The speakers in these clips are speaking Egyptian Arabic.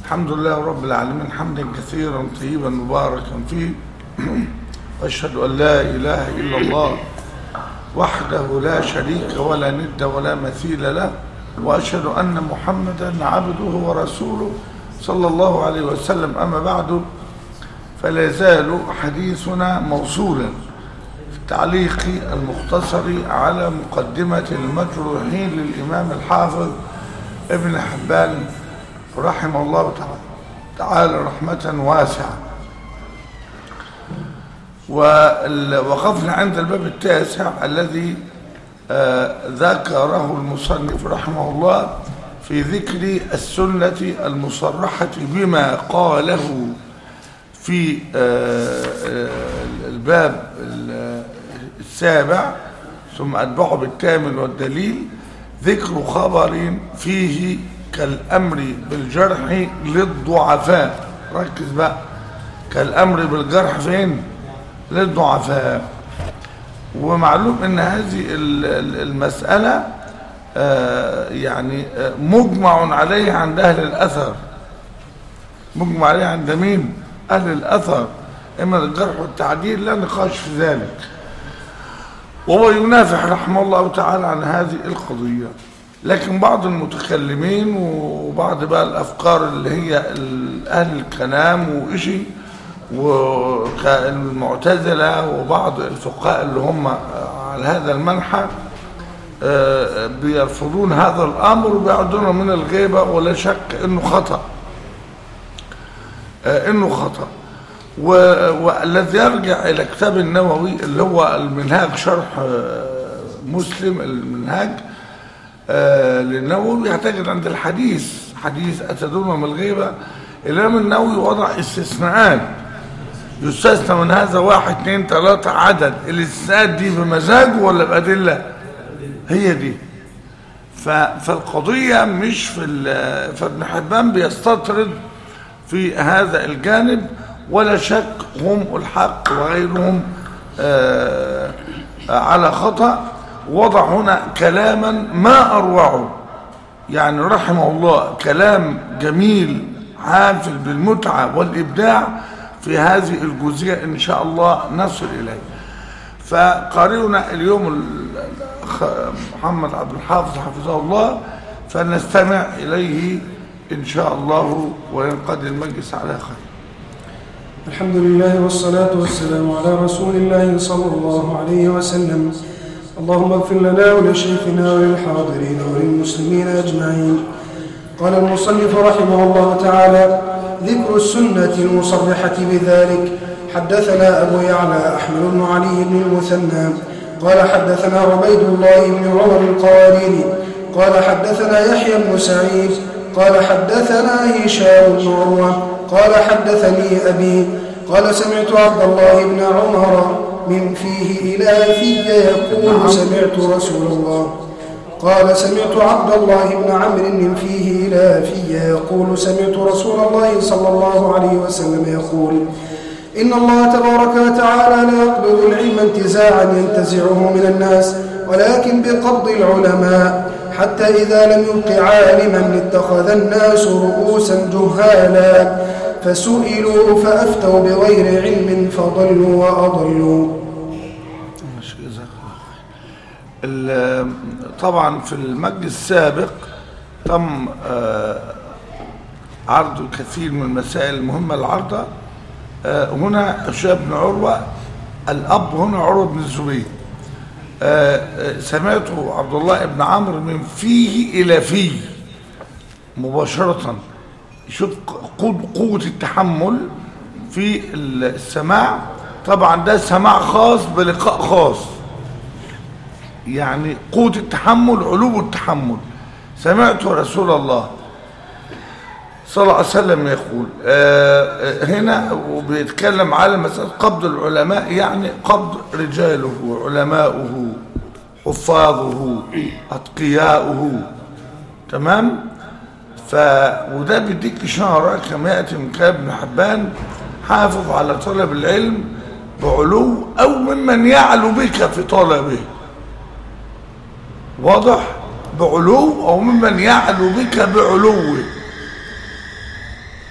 الحمد لله رب العالمين حمدا كثيرا طيبا مباركا فيه واشهد ان لا اله الا الله وحده لا شريك ولا ند ولا مثيل له واشهد ان محمدا عبده ورسوله صلى الله عليه وسلم اما بعد فلا يزال حديثنا موصولا في التعليق المختصر على مقدمه المجروحين للامام الحافظ ابن حبان رحمه الله تعالى رحمة واسعة ووقفنا عند الباب التاسع الذي ذكره المصنف رحمه الله في ذكر السنة المصرحة بما قاله في الباب السابع ثم أتبعه بالثامن والدليل ذكر خبر فيه كالأمر بالجرح للضعفاء ركز بقى كالأمر بالجرح فين للضعفاء ومعلوم ان هذه المسألة يعني مجمع عليه عند أهل الأثر مجمع عليه عند مين أهل الأثر إما الجرح والتعديل لا نقاش في ذلك وهو ينافح رحمه الله تعالى عن هذه القضية لكن بعض المتكلمين وبعض بقى الأفكار اللي هي أهل الكلام وإشي والمعتزلة وبعض الفقهاء اللي هم على هذا المنحى بيرفضون هذا الأمر وبيعدونه من الغيبة ولا شك إنه خطأ إنه خطأ والذي يرجع إلى كتاب النووي اللي هو المنهاج شرح مسلم المنهاج للنووي يعتقد عند الحديث حديث أتدون من الغيبة الإمام النووي وضع استثناءات يستثنى من هذا واحد اثنين ثلاثة عدد الاستثناءات دي بمزاجه ولا بأدلة هي دي فالقضية مش في فابن حبان بيستطرد في هذا الجانب ولا شك هم الحق وغيرهم على خطأ وضع هنا كلاما ما أروعه يعني رحمه الله كلام جميل حافل بالمتعة والإبداع في هذه الجزئية إن شاء الله نصل إليه فقارئنا اليوم محمد عبد الحافظ حفظه الله فنستمع إليه إن شاء الله وينقضي المجلس على خير الحمد لله والصلاة والسلام على رسول الله صلى الله عليه وسلم اللهم اغفر لنا ولشيخنا وللحاضرين وللمسلمين أجمعين قال المصنف رحمه الله تعالى ذكر السنة المصرحة بذلك حدثنا أبو يعلى أحمد بن علي بن المثنى قال حدثنا عبيد الله بن عمر القواريري قال حدثنا يحيى بن سعيد قال حدثنا هشام بن عروة قال حدثني أبي قال سمعت عبد الله بن عمر من فيه إلى في يقول سمعت رسول الله قال سمعت عبد الله بن عمرو من فيه إلى في يقول سمعت رسول الله صلى الله عليه وسلم يقول إن الله تبارك وتعالى لا يقبض العلم انتزاعا ينتزعه من الناس ولكن بقبض العلماء حتى إذا لم يبق عالما اتخذ الناس رؤوسا جهالا فسئلوا فأفتوا بغير علم فضلوا وأضلوا طبعا في المجلس السابق تم عرض كثير من المسائل المهمة العرضة هنا شاب بن عروة الأب هنا عروة بن الزبير سمعته عبد الله بن عمرو من فيه إلى فيه مباشرة شوف قوة التحمل في السماع طبعا ده سماع خاص بلقاء خاص يعني قوة التحمل علو التحمل سمعت رسول الله صلى الله عليه وسلم يقول آه هنا وبيتكلم على مسألة قبض العلماء يعني قبض رجاله وعلماؤه حفاظه أتقياؤه تمام ف وده بيديك إشارة كما يأتي من كلام ابن حبان حافظ على طلب العلم بعلو أو ممن يعلو بك في طلبه واضح بعلو أو ممن يعلو بك بعلوه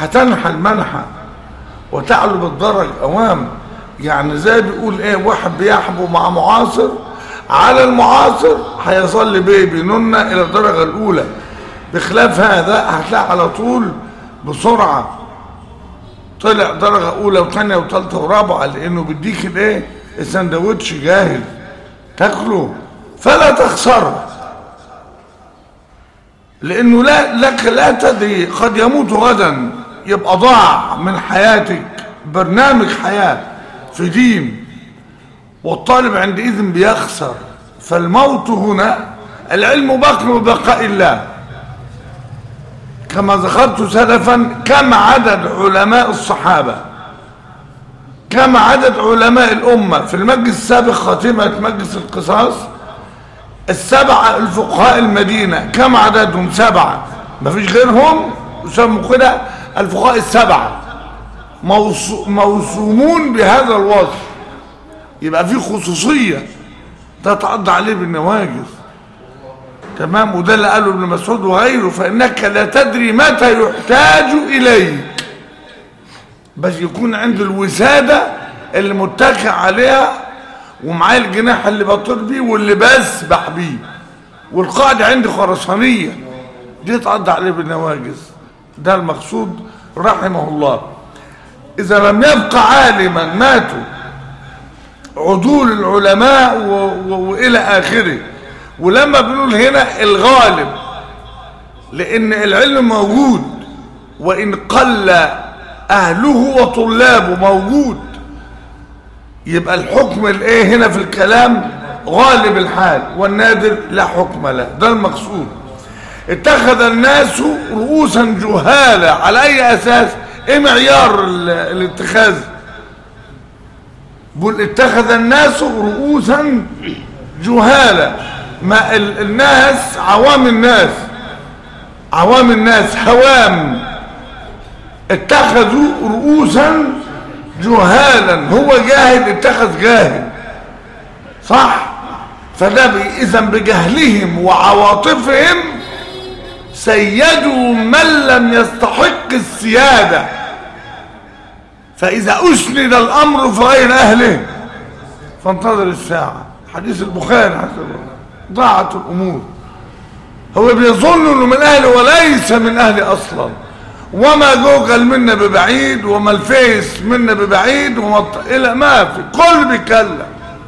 هتنحى المنحى وتعلو بالدرج اوام يعني زي بيقول ايه واحد بيحبو مع معاصر على المعاصر هيظل بيه بيننا الى الدرجة الاولى بخلاف هذا هتلاقي على طول بسرعة طلع درجة اولى وثانية وثالثة ورابعة لانه بيديك الايه السندوتش جاهز تاكله فلا تخسره لانه لا لك لا تدري قد يموت غدا يبقى ضاع من حياتك برنامج حياة في دين والطالب عندئذ بيخسر فالموت هنا العلم باق ببقاء الله كما ذكرت سلفا كم عدد علماء الصحابة كم عدد علماء الأمة في المجلس السابق خاتمة مجلس القصاص السبعة الفقهاء المدينة كم عددهم سبعة ما فيش غيرهم يسموا كده الفقهاء السبعة موصو موسومون بهذا الوصف يبقى في خصوصية تتعضى عليه بالنواجذ تمام وده اللي قاله ابن مسعود وغيره فإنك لا تدري متى يحتاج إليك بس يكون عنده الوسادة اللي متكئ عليها ومعاه الجناح اللي بطير بيه واللي بسبح بيه والقاعدة عندي خرسانية دي تعضى عليه بالنواجذ ده المقصود رحمه الله إذا لم يبقى عالما ماتوا عدول العلماء و... و... وإلى آخره ولما بنقول هنا الغالب لأن العلم موجود وإن قل أهله وطلابه موجود يبقى الحكم الايه هنا في الكلام غالب الحال والنادر لا حكم له ده المقصود اتخذ الناس رؤوسا جهالة على اي اساس ايه معيار الاتخاذ بقول اتخذ الناس رؤوسا جهالة ما الناس عوام الناس عوام الناس هوام اتخذوا رؤوسا جهالا هو جاهل اتخذ جاهل صح فده اذا بجهلهم وعواطفهم سيدوا من لم يستحق السيادة فإذا أسند الأمر في غير أهله فانتظر الساعة حديث البخاري حسب ضاعت الأمور هو بيظن انه من أهله وليس من أهله أصلا وما جوجل منا ببعيد وما الفيس منا ببعيد وما الط... الى ما في كل بيتكلم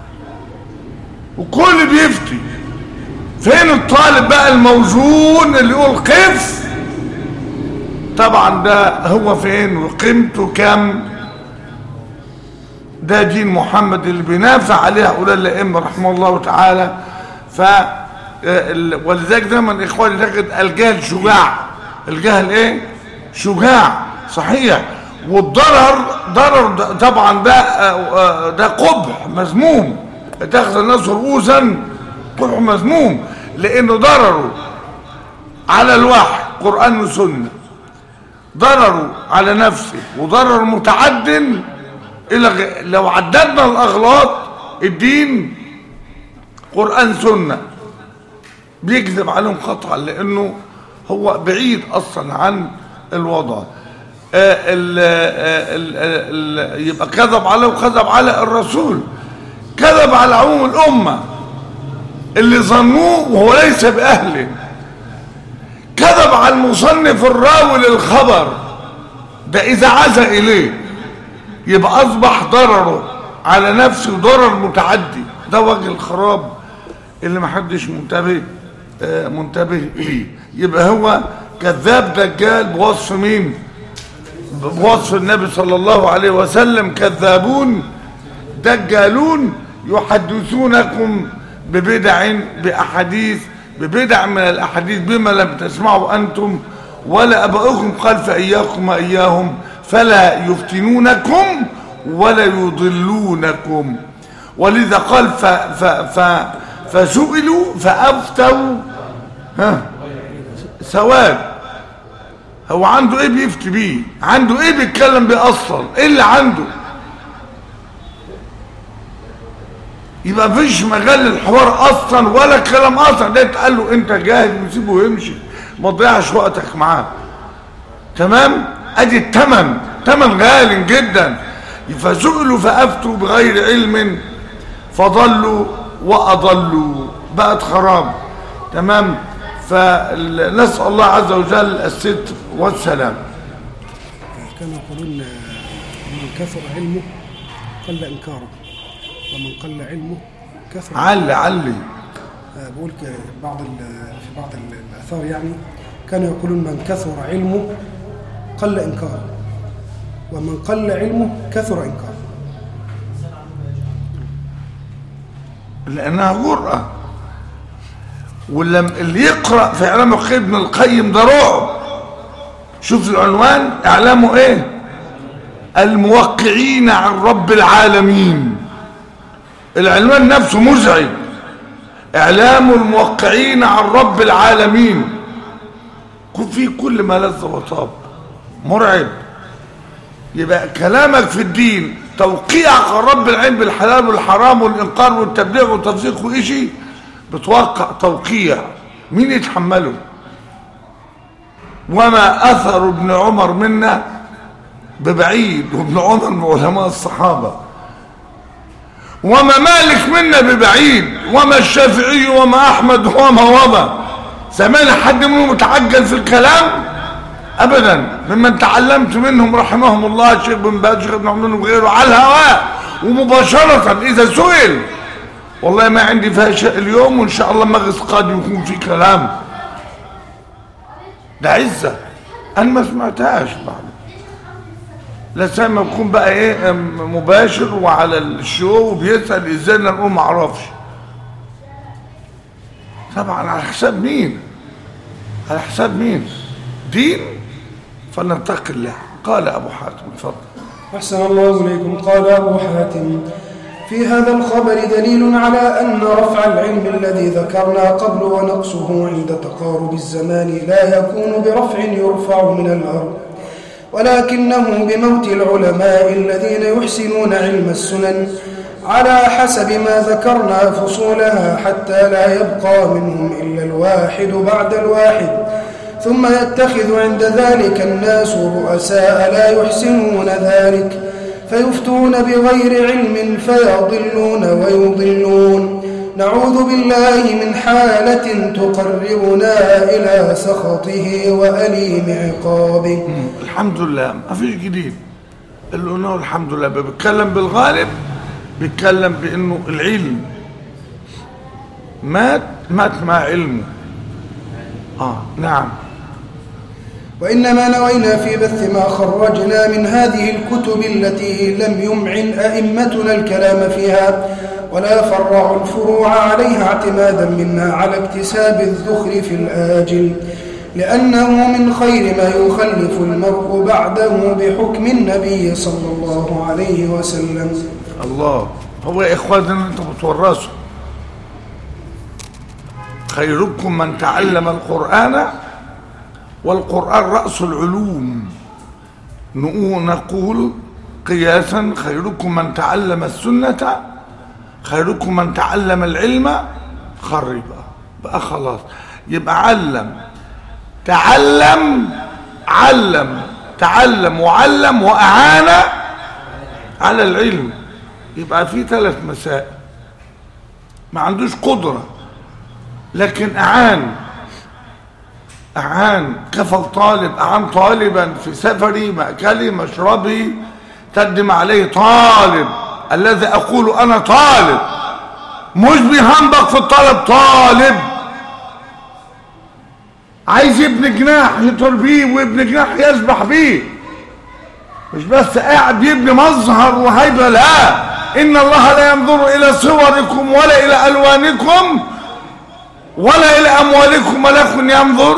وكل بيفتي فين الطالب بقى الموزون اللي يقول قف طبعا ده هو فين وقيمته كم ده دين محمد اللي بينافع عليه هؤلاء الائمه رحمه الله تعالى ف ولذلك دايما اخواني تجد الجهل شجاع الجهل ايه شجاع صحيح والضرر ضرر طبعا ده ده قبح مذموم اتخذ الناس رؤوسا قبح مذموم لانه ضرره على الوحي قران وسنه ضرره على نفسه وضرر متعد الى لو عددنا الاغلاط الدين قران سنه بيكذب عليهم قطعا لانه هو بعيد اصلا عن الوضع ال ال ال يبقى كذب عليه وكذب على الرسول كذب على عموم الأمة اللي ظنوه وهو ليس بأهله كذب على المصنف الراوي للخبر ده إذا عزى إليه يبقى أصبح ضرره على نفسه ضرر متعدي ده وجه الخراب اللي محدش منتبه منتبه ليه يبقى هو كذاب دجال بوصف مين بوصف النبي صلى الله عليه وسلم كذابون دجالون يحدثونكم ببدع بأحاديث ببدع من الأحاديث بما لم تسمعوا أنتم ولا أبائكم قال فإياكم وإياهم فلا يفتنونكم ولا يضلونكم ولذا قال ف ف ف فسئلوا فأفتوا ها سواد هو عنده ايه بيفتي بيه عنده ايه بيتكلم بيه اصلا ايه اللي عنده يبقى مفيش مجال للحوار اصلا ولا كلام اصلا ده تقال له انت جاهل وسيبه يمشي ما تضيعش وقتك معاه تمام ادي الثمن ثمن غال جدا فسئلوا فافتوا بغير علم فضلوا واضلوا بقت خراب تمام فنسال الله عز وجل الستر والسلام كانوا يقولون من كثر علمه قل انكاره ومن قل علمه كثر علي علي آه، بقول ك- بعض ال- في بعض ال- الاثار يعني كانوا يقولون من كثر علمه قل انكاره ومن قل علمه كثر انكاره لانها جرأة ولما اللي يقرأ في اعلام الخير ابن القيم ده رعب شوف العنوان اعلامه ايه الموقعين عن رب العالمين العنوان نفسه مزعج اعلام الموقعين عن رب العالمين كن فيه كل ما لذ وطاب مرعب يبقى كلامك في الدين توقيعك عن رب العلم بالحلال والحرام والانقار والتبليغ والتفسيق وإشي بتوقع توقيع مين يتحمله وما اثر ابن عمر منا ببعيد وابن عمر من علماء الصحابه وما مالك منا ببعيد وما الشافعي وما احمد وما وما سمعنا حد منهم متعجل في الكلام ابدا ممن تعلمت منهم رحمهم الله الشيخ بن باز الشيخ ابن عمر وغيره على الهواء ومباشره اذا سئل والله ما عندي فيها شيء اليوم وان شاء الله مجلس قادم يكون في كلام ده عزه انا ما سمعتهاش بعد لا سامع يكون بقى ايه ام- مباشر وعلى الشو وبيسال ازاي انا نقول ما اعرفش طبعا على حساب مين على حساب مين دين فلنتقي الله قال ابو حاتم اتفضل أحسن الله إليكم قال أبو حاتم في هذا الخبر دليل على أن رفع العلم الذي ذكرنا قبل ونقصه عند تقارب الزمان لا يكون برفع يرفع من الأرض ولكنه بموت العلماء الذين يحسنون علم السنن على حسب ما ذكرنا فصولها حتى لا يبقى منهم إلا الواحد بعد الواحد ثم يتخذ عند ذلك الناس رؤساء لا يحسنون ذلك فيفتون بغير علم فيضلون ويضلون نعوذ بالله من حالة تقربنا إلى سخطه وأليم عقابه الحمد لله ما فيش جديد اللي قلناه الحمد لله بيتكلم بالغالب بيتكلم بانه العلم مات مات مع علمه اه نعم وإنما نوينا في بث ما خرجنا من هذه الكتب التي لم يمعن أئمتنا الكلام فيها ولا فرعوا الفروع عليها اعتمادا منا على اكتساب الذخر في الآجل لأنه من خير ما يخلف المرء بعده بحكم النبي صلى الله عليه وسلم الله هو يا اخواننا انتوا بتورثوا خيركم من تعلم القرآن والقرآن رأس العلوم نقول- نقول قياسا خيركم من تعلم السنة خيركم من تعلم العلم خربا بقى خلاص يبقى علم تعلم علم تعلم وعلم وأعان على العلم يبقى في ثلاث مسائل ما عندوش قدرة لكن أعان أعان كفل طالب أعان طالبا في سفري مأكلي مشربي تقدم عليه طالب الذي أقول أنا طالب مش بيهنبق في الطلب طالب عايز ابن جناح يطر بيه وابن جناح يسبح بيه مش بس قاعد يبني مظهر وهيبه لا ان الله لا ينظر الى صوركم ولا الى الوانكم ولا الى اموالكم ولكن ينظر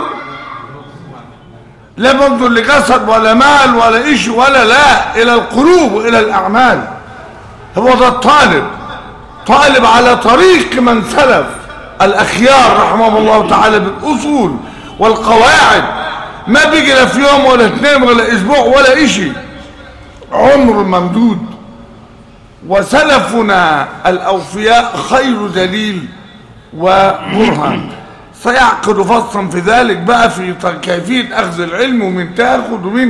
لا ينظر لجسد ولا مال ولا إيش ولا لا الى القلوب والى الاعمال هو ده الطالب طالب على طريق من سلف الاخيار رحمهم الله تعالى بالاصول والقواعد ما بيجي لا في يوم ولا اثنين ولا اسبوع ولا اشي عمر ممدود وسلفنا الاوفياء خير دليل وبرهان سيعقد فصلا في ذلك بقى في كيفيه اخذ العلم ومن تاخذ ومن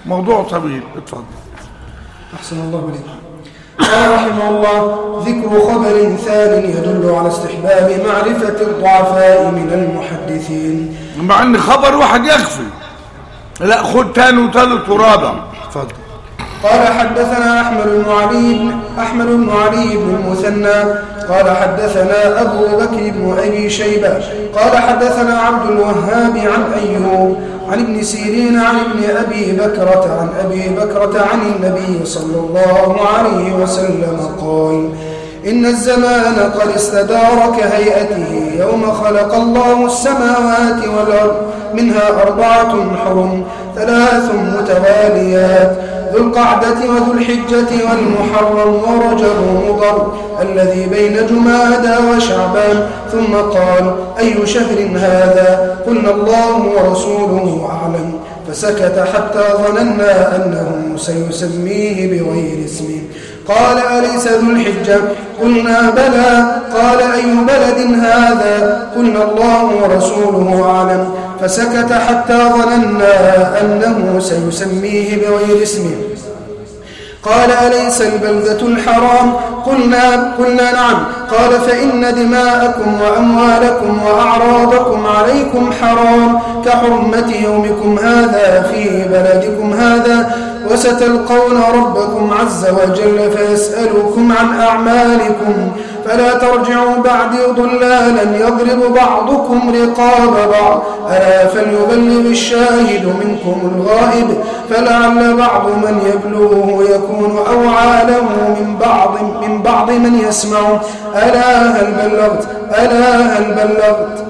موضوع طويل اتفضل أحسن الله إليك قال رحمه الله ذكر خبر ثان يدل على استحباب معرفة الضعفاء من المحدثين مع ان خبر واحد يكفي لا خد تاني وتالت ورابع اتفضل قال حدثنا أحمد بن علي بن أحمد بن علي بن المثنى قال حدثنا أبو بكر بن أبي شيبة قال حدثنا عبد الوهاب عن أيوب عن ابن سيرين عن ابن أبي بكرة عن أبي بكرة عن النبي صلى الله عليه وسلم قال إن الزمان قد استدار كهيئته يوم خلق الله السماوات والأرض منها أربعة حرم ثلاث متواليات ذو القعدة وذو الحجة والمحرم ورجب مضر الذي بين جمادى وشعبان ثم قال أي شهر هذا قلنا الله ورسوله أعلم فسكت حتى ظننا أنه سيسميه بغير اسمه قال أليس ذو الحجة قلنا بلى قال أي بلد هذا قلنا الله ورسوله أعلم فسكت حتى ظننا أنه سيسميه بغير اسمه قال أليس البلدة الحرام قلنا, قلنا نعم قال فإن دماءكم وأموالكم وأعراضكم عليكم حرام كحرمة يومكم هذا في بلدكم هذا وستلقون ربكم عز وجل فيسألكم عن أعمالكم فلا ترجعوا بعدي ضلالا يضرب بعضكم رقاب بعض ألا فليبلغ الشاهد منكم الغائب فلعل بعض من يبلغه يكون أوعى له من بعض من بعض من يسمع ألا هل بلغت ألا هل بلغت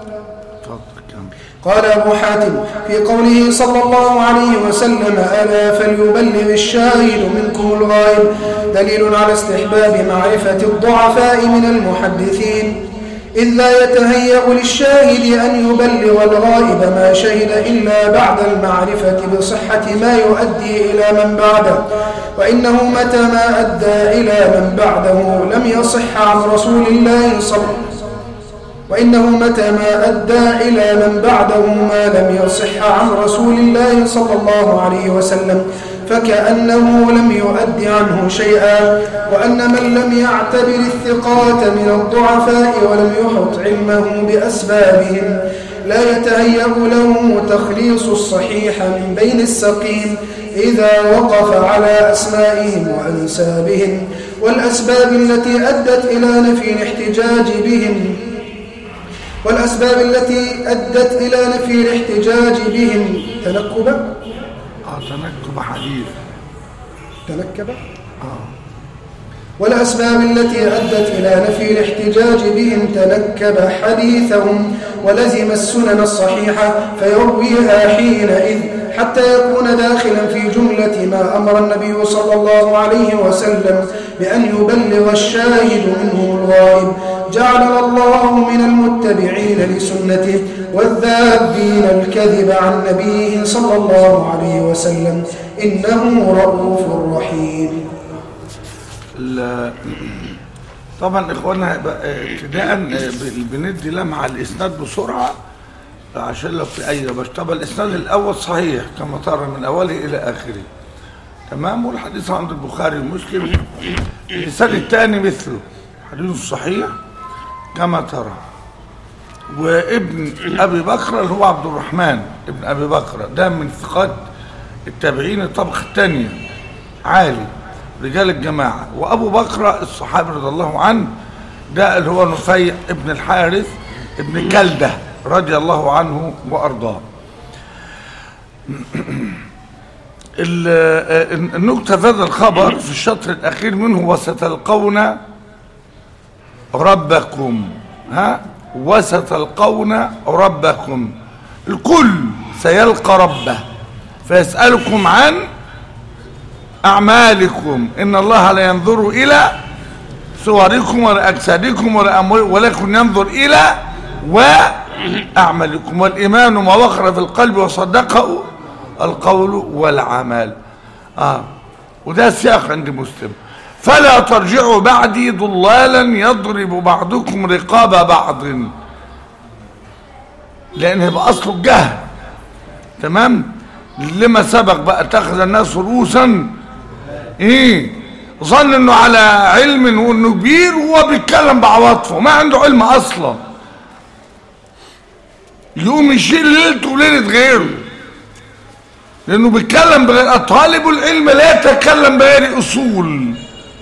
قال أبو حاتم في قوله صلى الله عليه وسلم ألا فليبلغ الشاهد منكم الغائب دليل على استحباب معرفة الضعفاء من المحدثين إذ لا يتهيأ للشاهد أن يبلغ الغائب ما شهد إلا بعد المعرفة بصحة ما يؤدي إلى من بعده وإنه متى ما أدى إلى من بعده لم يصح عن رسول الله صلى الله عليه وسلم وإنه متى ما أدى إلى من بعده ما لم يصح عن رسول الله صلى الله عليه وسلم فكأنه لم يؤد عنه شيئا وأن من لم يعتبر الثقات من الضعفاء ولم يحط علمه بأسبابهم لا يتهيأ له تخليص الصحيح من بين السقيم إذا وقف على أسمائهم وأنسابهم والأسباب التي أدت إلى نفي الاحتجاج بهم والأسباب التي أدت إلى نفي الاحتجاج بهم تنكبا اه تنكب حديث تنكب والأسباب التي أدت إلى نفي الاحتجاج بهم تنكب حديثهم ولزم السنن الصحيحة فيرويها حينئذ حتى يكون داخلا في جملة ما أمر النبي صلى الله عليه وسلم بأن يبلغ الشاهد منه الغائب جعلنا الله من المتبعين لسنته والذابين الكذب عن نبيه صلى الله عليه وسلم إنه رؤوف رحيم ال- طبعا اخوانا بقى ابتداء ب- بندي لمعه الاسناد بسرعه عشان لو في اي ربش طبعا الاسناد الاول صحيح كما ترى من اوله الى اخره تمام والحديث عند البخاري ومسلم الاسناد الثاني مثله حديث صحيح كما ترى وابن ابي بكر اللي هو عبد الرحمن ابن ابي بكر ده من ثقات التابعين الطبقه الثانيه عالي رجال الجماعه وابو بكر الصحابي رضي الله عنه ده اللي هو نفيع ابن الحارث ابن كلده رضي الله عنه وارضاه ال- النكته في هذا الخبر في الشطر الاخير منه وستلقون ربكم ها وستلقون ربكم الكل سيلقى ربه فيسألكم عن أعمالكم إن الله لا ينظر إلى صوركم ولا أجسادكم ولا أموالكم ولكن ينظر إلى وأعمالكم والإيمان ما وقر في القلب وصدقه القول والعمل آه وده السياق عند مسلم فلا ترجعوا بعدي ضلالا يضرب بعضكم رقاب بعض لان يبقى اصله الجهل تمام لما سبق بقى اتخذ الناس رؤوسا ايه ظن انه على علم وانه كبير وهو بيتكلم بعواطفه ما عنده علم اصلا يقوم يشيل ليلته وليله غيره لانه بيتكلم بغير طالب العلم لا يتكلم بغير اصول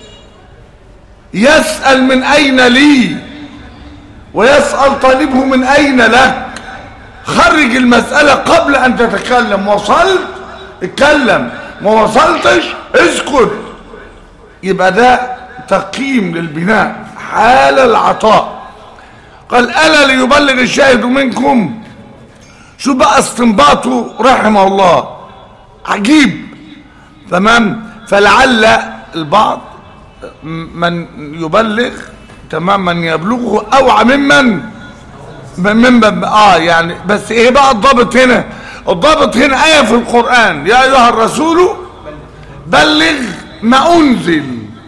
يسال من اين لي ويسال طالبه من اين لك خرج المساله قبل ان تتكلم وصلت اتكلم ما وصلتش اسكت يبقى ده تقييم للبناء حال العطاء قال الا ليبلغ الشاهد منكم شو بقى استنباطه رحمه الله عجيب تمام فلعل البعض من يبلغ تمام من يبلغه اوعى ممن ممن اه يعني بس ايه بقى الضابط هنا الضابط هنا ايه في القران يا ايها الرسول بلغ ما انزل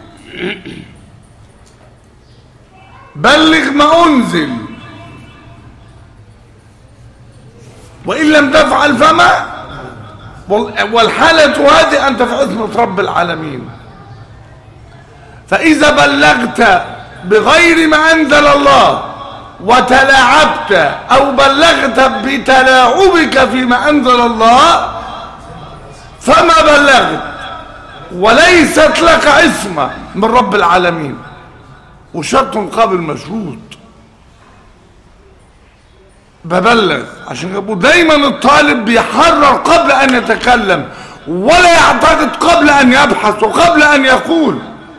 بلغ ما انزل وان لم تفعل فما والحالة هذه أنت في عصمة رب العالمين فإذا بلغت بغير ما أنزل الله وتلاعبت أو بلغت بتلاعبك فيما أنزل الله فما بلغت وليست لك عصمة من رب العالمين وشرط قابل مشروط ببلغ عشان يبقوا دايما الطالب بيحرر قبل ان يتكلم ولا يعتقد قبل ان يبحث وقبل ان يقول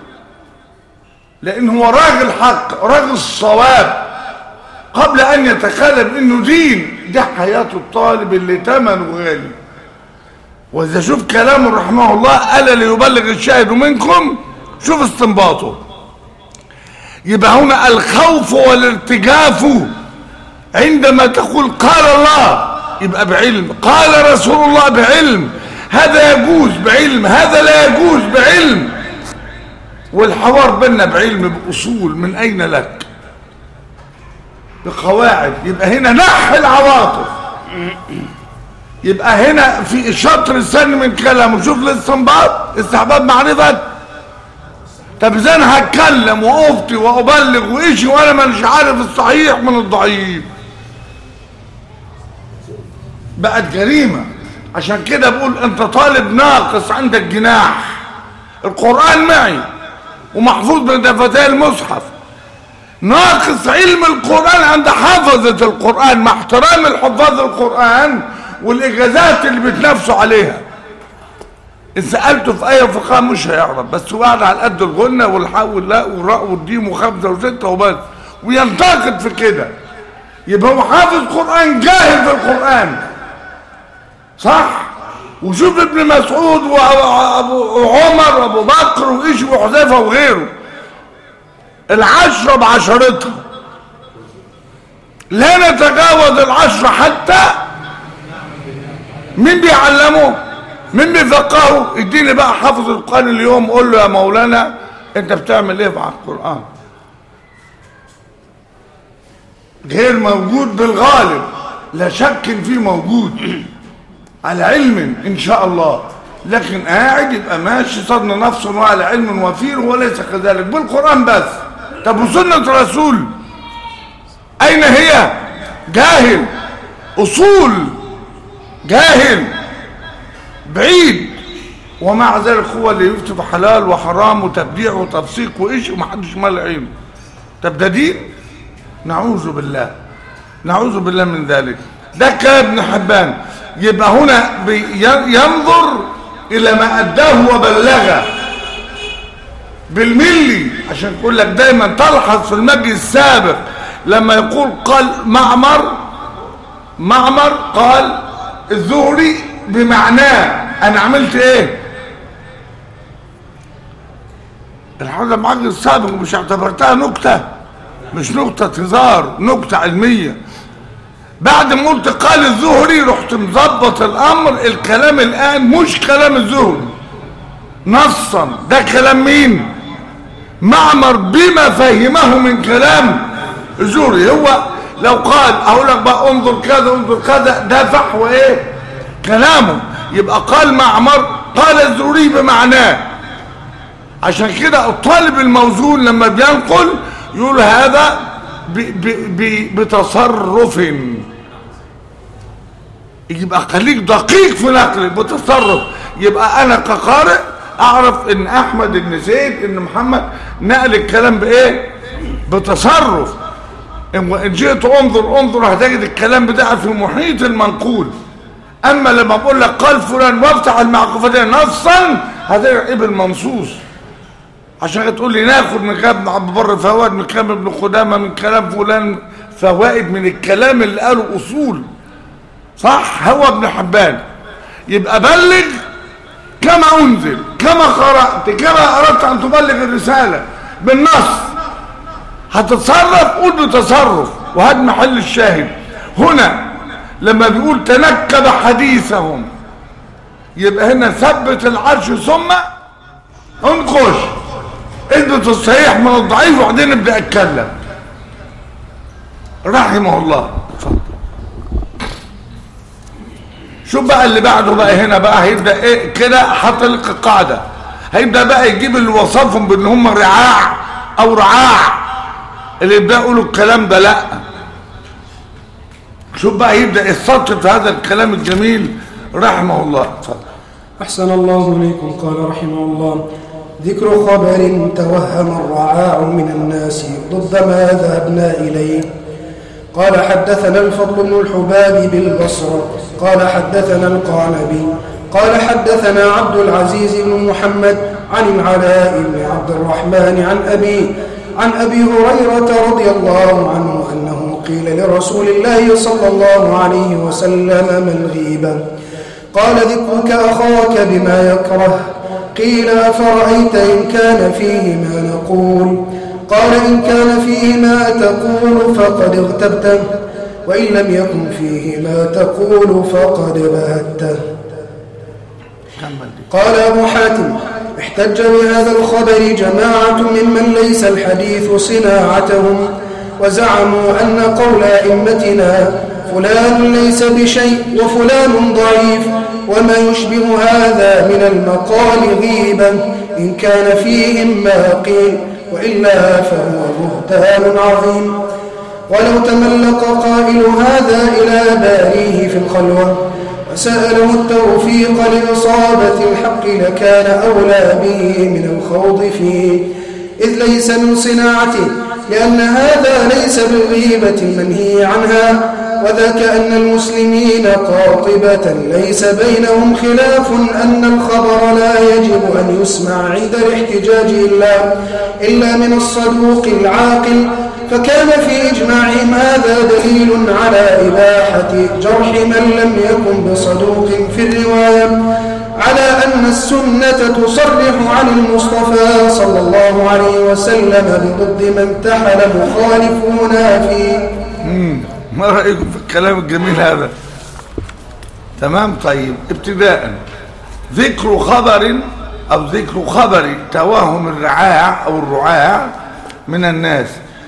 لان هو راجل حق راجل صواب قبل ان يتكلم انه دين دي حياة الطالب اللي تمنه غالي واذا شوف كلامه رحمه الله الا ليبلغ الشاهد منكم شوف استنباطه يبقى هنا الخوف والارتجاف عندما تقول قال الله يبقى بعلم قال رسول الله بعلم هذا يجوز بعلم هذا لا يجوز بعلم والحوار بيننا بعلم بأصول من أين لك بقواعد يبقى هنا نحي العواطف يبقى هنا في شطر السن من كلامه شوف الاستنباط استحباب معرفة طب ازاي انا هتكلم وافتي وابلغ وإشي وانا مش عارف الصحيح من الضعيف بقت جريمة عشان كده بقول انت طالب ناقص عندك جناح القرآن معي ومحفوظ بدفتي المصحف ناقص علم القرآن عند حافظة القرآن مع احترام الحفاظ القرآن والإجازات اللي بتنافسوا عليها إن سألته في آية فقه مش هيعرف بس هو قاعد على قد الغنة والحاء واللاء والراء والديم وخمسة وستة وبس وينتقد في كده يبقى هو حافظ قرآن جاهل في القرآن صح وشوف ابن مسعود وعمر وابو بكر وايش وحذيفه وغيره العشرة بعشرتها لا نتجاوز العشرة حتى مين بيعلمه مين بيفقهه اديني بقى حافظ القرآن اليوم قول له يا مولانا انت بتعمل ايه مع القرآن غير موجود بالغالب لا شك فيه موجود على علم ان شاء الله لكن قاعد يبقى ماشي صدنا نفسه وعلى علم وفير وليس كذلك بالقرآن بس طب وسنة رسول اين هي جاهل اصول جاهل بعيد ومع ذلك هو اللي يفتي في حلال وحرام وتبديع وتفسيق وايش ومحدش مال عينه طب ده دين نعوذ بالله نعوذ بالله من ذلك ده كلام ابن حبان يبقى هنا ينظر الى ما اداه وبلغه بالملي عشان يقول لك دايما تلحظ في المجلس السابق لما يقول قال معمر معمر قال الزهري بمعناه انا عملت ايه الحاجه المعجز السابق مش اعتبرتها نكته مش نكته هزار نكته علميه بعد ما قلت قال الزهري رحت مظبط الامر الكلام الان مش كلام الزهري نصا ده كلام مين معمر بما فهمه من كلام الزهري هو لو قال اقول لك بقى انظر كذا انظر كذا ده فحوى ايه كلامه يبقى قال معمر قال الزهري بمعناه عشان كده الطالب الموزون لما بينقل يقول هذا ب ب ب بتصرف يبقى خليك دقيق في نقلك بتصرف يبقى انا كقارئ اعرف ان احمد ان زيد ان محمد نقل الكلام بايه بتصرف ان جئت انظر انظر هتجد الكلام بتاعك في محيط المنقول اما لما بقول لك قال فلان وافتح المعقوفتين نصا هتجد ايه بالمنصوص عشان تقول لي ناخد من كلام ابن عبد البر فوائد من كلام ابن قدامه من كلام فلان فوائد من الكلام اللي قاله اصول صح هو ابن حبان يبقى بلغ كما انزل كما قرات كما اردت ان تبلغ الرساله بالنص هتتصرف قول بتصرف وهذا محل الشاهد هنا لما بيقول تنكب حديثهم يبقى هنا ثبت العرش ثم انقش اثبت الصحيح من الضعيف وبعدين نبدا اتكلم رحمه الله اتفضل شوف بقى اللي بعده بقى هنا بقى هيبدا ايه كده حط لك القاعده هيبدا بقى يجيب اللي وصفهم بان هم رعاع او رعاع اللي يبدا يقولوا الكلام ده لا شوف بقى يبدا يستطرد في هذا الكلام الجميل رحمه الله اتفضل أحسن الله إليكم قال رحمه الله ذكر خبر توهم الرعاع من الناس ضد ما ذهبنا إليه قال حدثنا الفضل بن الحباب بالبصر قال حدثنا القعنبي قال حدثنا عبد العزيز بن محمد عن العلاء بن عبد الرحمن عن أبي عن أبي هريرة رضي الله عنه أنه قيل لرسول الله صلى الله عليه وسلم ما الغيبة قال ذكرك أخاك بما يكره قيل أفرأيت إن كان فيه ما نقول قال إن كان فيه ما تقول فقد اغتبته وإن لم يكن فيه ما تقول فقد بهته قال أبو حاتم احتج بهذا الخبر جماعة ممن ليس الحديث صناعتهم وزعموا أن قول أئمتنا فلان ليس بشيء وفلان ضعيف وما يشبه هذا من المقال غيبا إن كان فيهم ما قيل وإلا فهو بهتان عظيم ولو تملق قائل هذا إلى باريه في الخلوة وسأله التوفيق لإصابة الحق لكان أولى به من الخوض فيه إذ ليس من صناعته لأن هذا ليس بالغيبة المنهي عنها وذاك أن المسلمين قاطبة ليس بينهم خلاف أن الخبر لا يجب أن يسمع عند الاحتجاج إلا, إلا من الصدوق العاقل فكان في إجماعهم هذا دليل على إباحة جرح من لم يكن بصدوق في الرواية على أن السنة تصرح عن المصطفى صلى الله عليه وسلم بضد من تحل مخالفون فيه ما رأيكم في الكلام الجميل هذا تمام طيب ابتداء ذكر خبر أو ذكر خبر توهم الرعاع أو الرعاع من الناس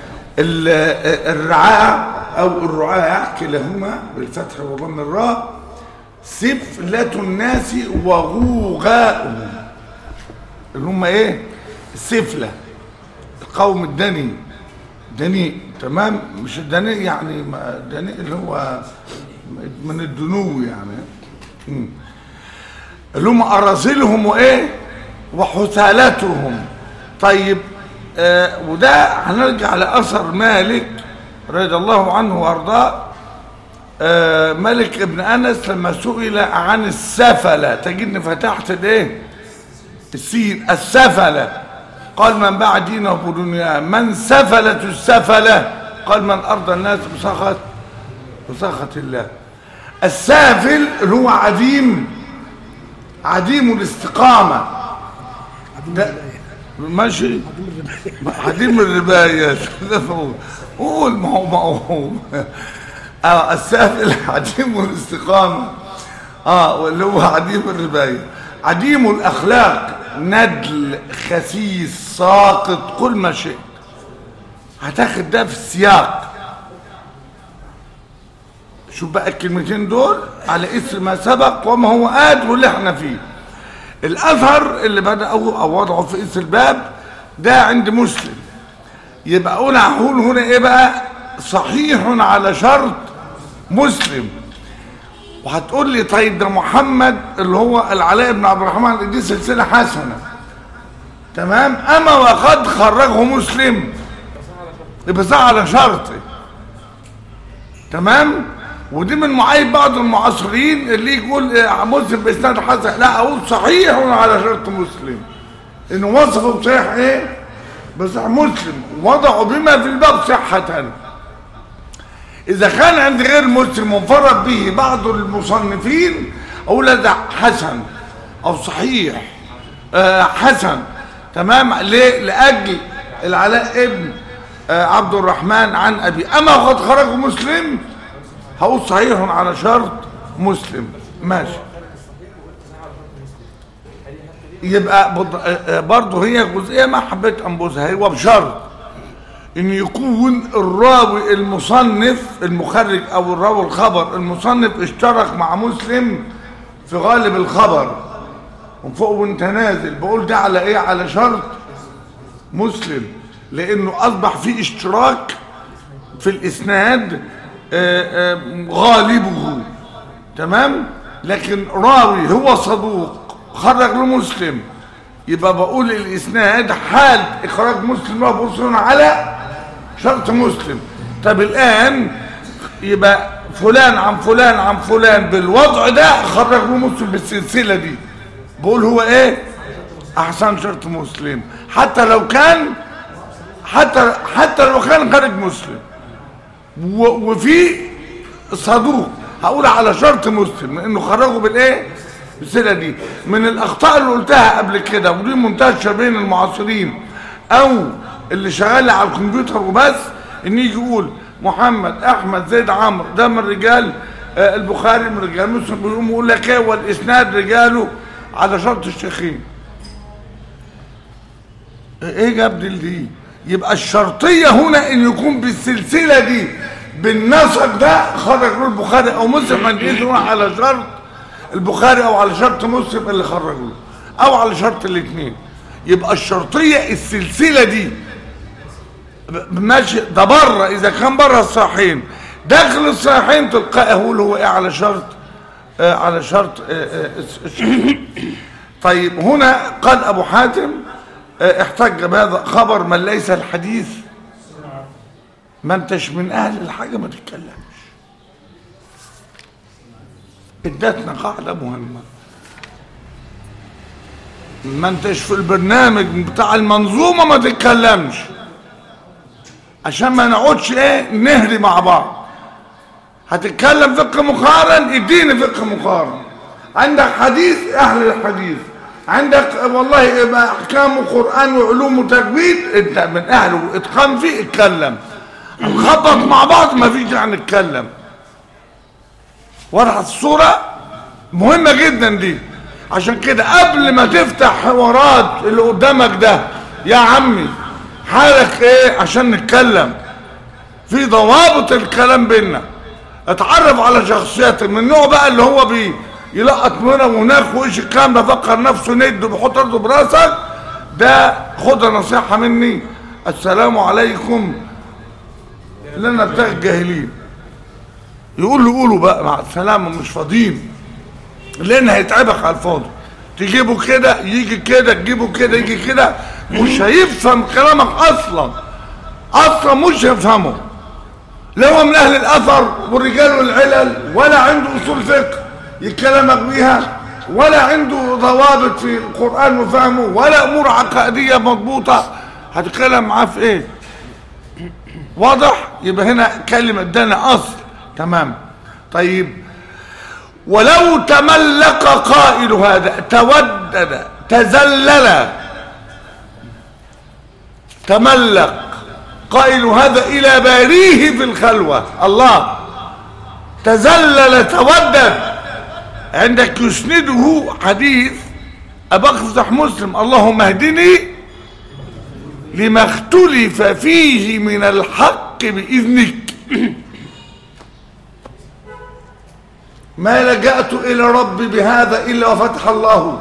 الرعاع أو الرعاع كلاهما بالفتح وضم الراء سفلة الناس وغوغاؤهم اللي هم ايه السفلة القوم الدني دني تمام مش الدني يعني دني اللي هو من الدنو يعني م. اللي هم أرازلهم وإيه وحثالتهم طيب آه وده هنرجع لأثر مالك رضي الله عنه وأرضاه آه مالك ابن أنس لما سئل عن السفلة تجدني فتحت الايه السين السفلة قال من باع دينه بدنياه من سفلت السفلة قال من أرضى الناس بسخط بسخط الله السافل اللي هو عديم عديم الاستقامة ده ماشي عديم الرباية قول ما هو ما هو اه السافل عديم الاستقامة اه واللي هو عديم الرباية عديم الأخلاق ندل خسيس ساقط كل ما شئت هتاخد ده في السياق شوف بقى الكلمتين دول على اسم ما سبق وما هو آت واللي احنا فيه الأثر اللي بدأوا أو وضعوا في اسم الباب ده عند مسلم يبقى أقول هقول هنا إيه بقى صحيح على شرط مسلم وهتقول لي طيب ده محمد اللي هو العلاء بن عبد الرحمن دي سلسلة حسنة تمام أما وقد خرجه مسلم يبقى ده على شرطه تمام ودي من معايب بعض المعاصرين اللي يقول آه، مسلم باسناد حسن لا اقول صحيح على شرط مسلم انه وصفه بصحيح ايه بصحيح مسلم وضعوا بما في الباب صحة اذا كان عند غير مسلم منفرد به بعض المصنفين اقول ده حسن او صحيح آه حسن تمام ليه لاجل العلاء ابن آه عبد الرحمن عن ابي اما وقد خرجه مسلم هقول صحيح على شرط مسلم ماشي يبقى بض- آه، آه، برضه هي جزئيه ما حبيت انبذها هو بشرط ان يكون الراوي المصنف المخرج او الراوي الخبر المصنف اشترك مع مسلم في غالب الخبر وفوق وانت نازل بقول ده على ايه على شرط مسلم لانه اصبح في اشتراك في الاسناد آه، آه، غالبه تمام لكن راوي هو صدوق خرج لمسلم يبقى بقول الاسناد حال اخراج مسلم له مسلم على شرط مسلم طب الان يبقى فلان عن فلان عن فلان بالوضع ده خرج له مسلم بالسلسله دي بقول هو ايه احسن شرط مسلم حتى لو كان حتى حتى لو كان خارج مسلم و- وفي صدوق هقول على شرط مسلم لانه خرجوا بالايه بالسيره دي من الاخطاء اللي قلتها قبل كده ودي منتشره بين المعاصرين او اللي شغال على الكمبيوتر وبس ان يجي يقول محمد احمد زيد عمرو ده من رجال آه، البخاري من رجال مسلم بيقوم يقول لك ايه والاسناد رجاله على شرط الشيخين ايه جاب دي دي يبقى الشرطية هنا ان يكون بالسلسلة دي بالنسق ده خرج له البخاري او مسلم من يدعو على شرط البخاري او على شرط مسلم اللي خرج له او على شرط الاثنين يبقى الشرطية السلسلة دي ب- ماشي ده بره اذا كان بره الصحيحين داخل الصحيحين تلقائه هو هو ايه على شرط آه على شرط آه آه الشيخ. طيب هنا قال ابو حاتم آه، احتج بهذا خبر من ليس الحديث ما انتش من اهل الحاجه ما تتكلمش ادتنا قاعده مهمه ما انتش في البرنامج بتاع المنظومه ما تتكلمش عشان ما نقعدش ايه نهري مع بعض هتتكلم فقه مقارن اديني فقه مقارن عندك حديث اهل الحديث عندك والله يبقى احكام وقران وعلوم وتجويد انت من اهله واتقان فيه اتكلم نخبط مع بعض ما فيش داعي نتكلم وضحت الصوره مهمه جدا دي عشان كده قبل ما تفتح حوارات اللي قدامك ده يا عمي حالك ايه عشان نتكلم في ضوابط الكلام بينا اتعرف على شخصيات من النوع بقى اللي هو بي يلقط من هنا وهناك وايش الكلام ده فكر نفسه ند وبيحط راسه براسك ده خد نصيحة مني السلام عليكم لنا بتاع الجاهلين يقول له قولوا بقى مع السلامة مش فاضيين لان هيتعبك على الفاضي تجيبه كده يجي كده تجيبه كده يجي كده مش هيفهم كلامك اصلا اصلا مش هيفهمه لا هو من اهل الاثر والرجال والعلل ولا عنده اصول فقه يتكلمك بيها ولا عنده ضوابط في القران وفهمه ولا امور عقائديه مضبوطه هتتكلم معاه في ايه واضح يبقى هنا كلمه ادانا اصل تمام طيب ولو تملق قائل هذا تودد تزلل تملق قائل هذا إلى باريه في الخلوة الله تزلل تودد عندك يسنده حديث أبقى افتح مسلم اللهم اهدني لما اختلف فيه من الحق بإذنك ما لجأت إلى ربي بهذا إلا وفتح الله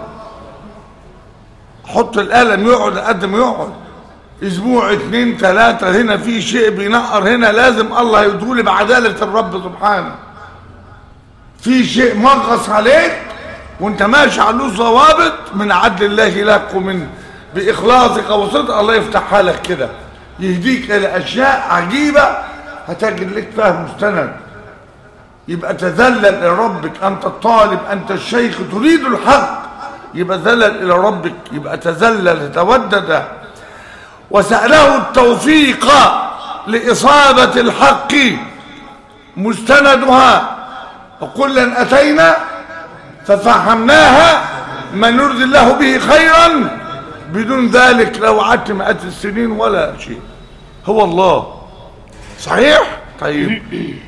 حط القلم يقعد قد ما يقعد اسبوع اتنين تلاتة هنا في شيء بينقر هنا لازم الله يدولي بعدالة الرب سبحانه في شيء مغص عليك وانت ماشي على له ضوابط من عدل الله لك ومن بإخلاصك وصدق الله يفتحها لك كده يهديك إلى أشياء عجيبة هتجد لك فيها مستند يبقى تذلل إلى ربك أنت الطالب أنت الشيخ تريد الحق يبقى ذلل إلى ربك يبقى تذلل تودد وسأله التوفيق لإصابة الحق مستندها وكلا أتينا ففهمناها ما نرضي الله به خيرا بدون ذلك لو قعدت مئات السنين ولا شيء هو الله صحيح طيب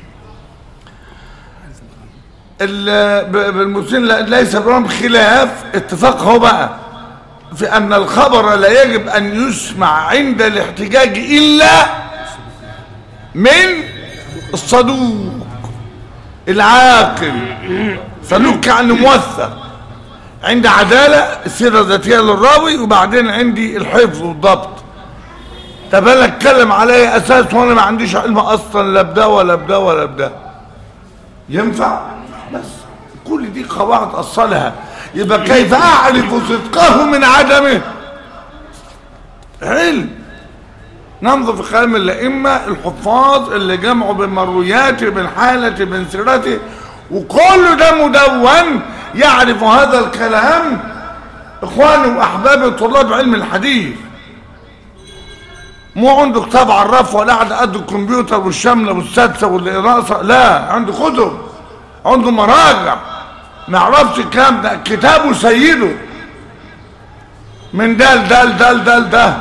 بالمسلمين ليس بينهم خلاف اتفاق هو بقى في ان الخبر لا يجب ان يسمع عند الاحتجاج الا من الصدوق العاقل صدوق يعني موثق عند عدالة السيرة الذاتية للراوي وبعدين عندي الحفظ والضبط طب انا اتكلم على اساس وانا ما عنديش علم اصلا لا بده ولا بده ولا بده ينفع بس كل دي قواعد اصلها يبقى كيف اعرف صدقه من عدمه علم ننظر في كلام الائمه الحفاظ اللي جمعوا بين مروياته بين حالته بين سيرته وكل ده مدون يعرف هذا الكلام اخواني واحبابي طلاب علم الحديث مو عنده كتاب عرف ولا قاعد قد الكمبيوتر والشمله والسادسه والقراصه لا عنده كتب عنده مراجع ما يعرفش الكلام ده كتابه سيده من ده لده لده لده لده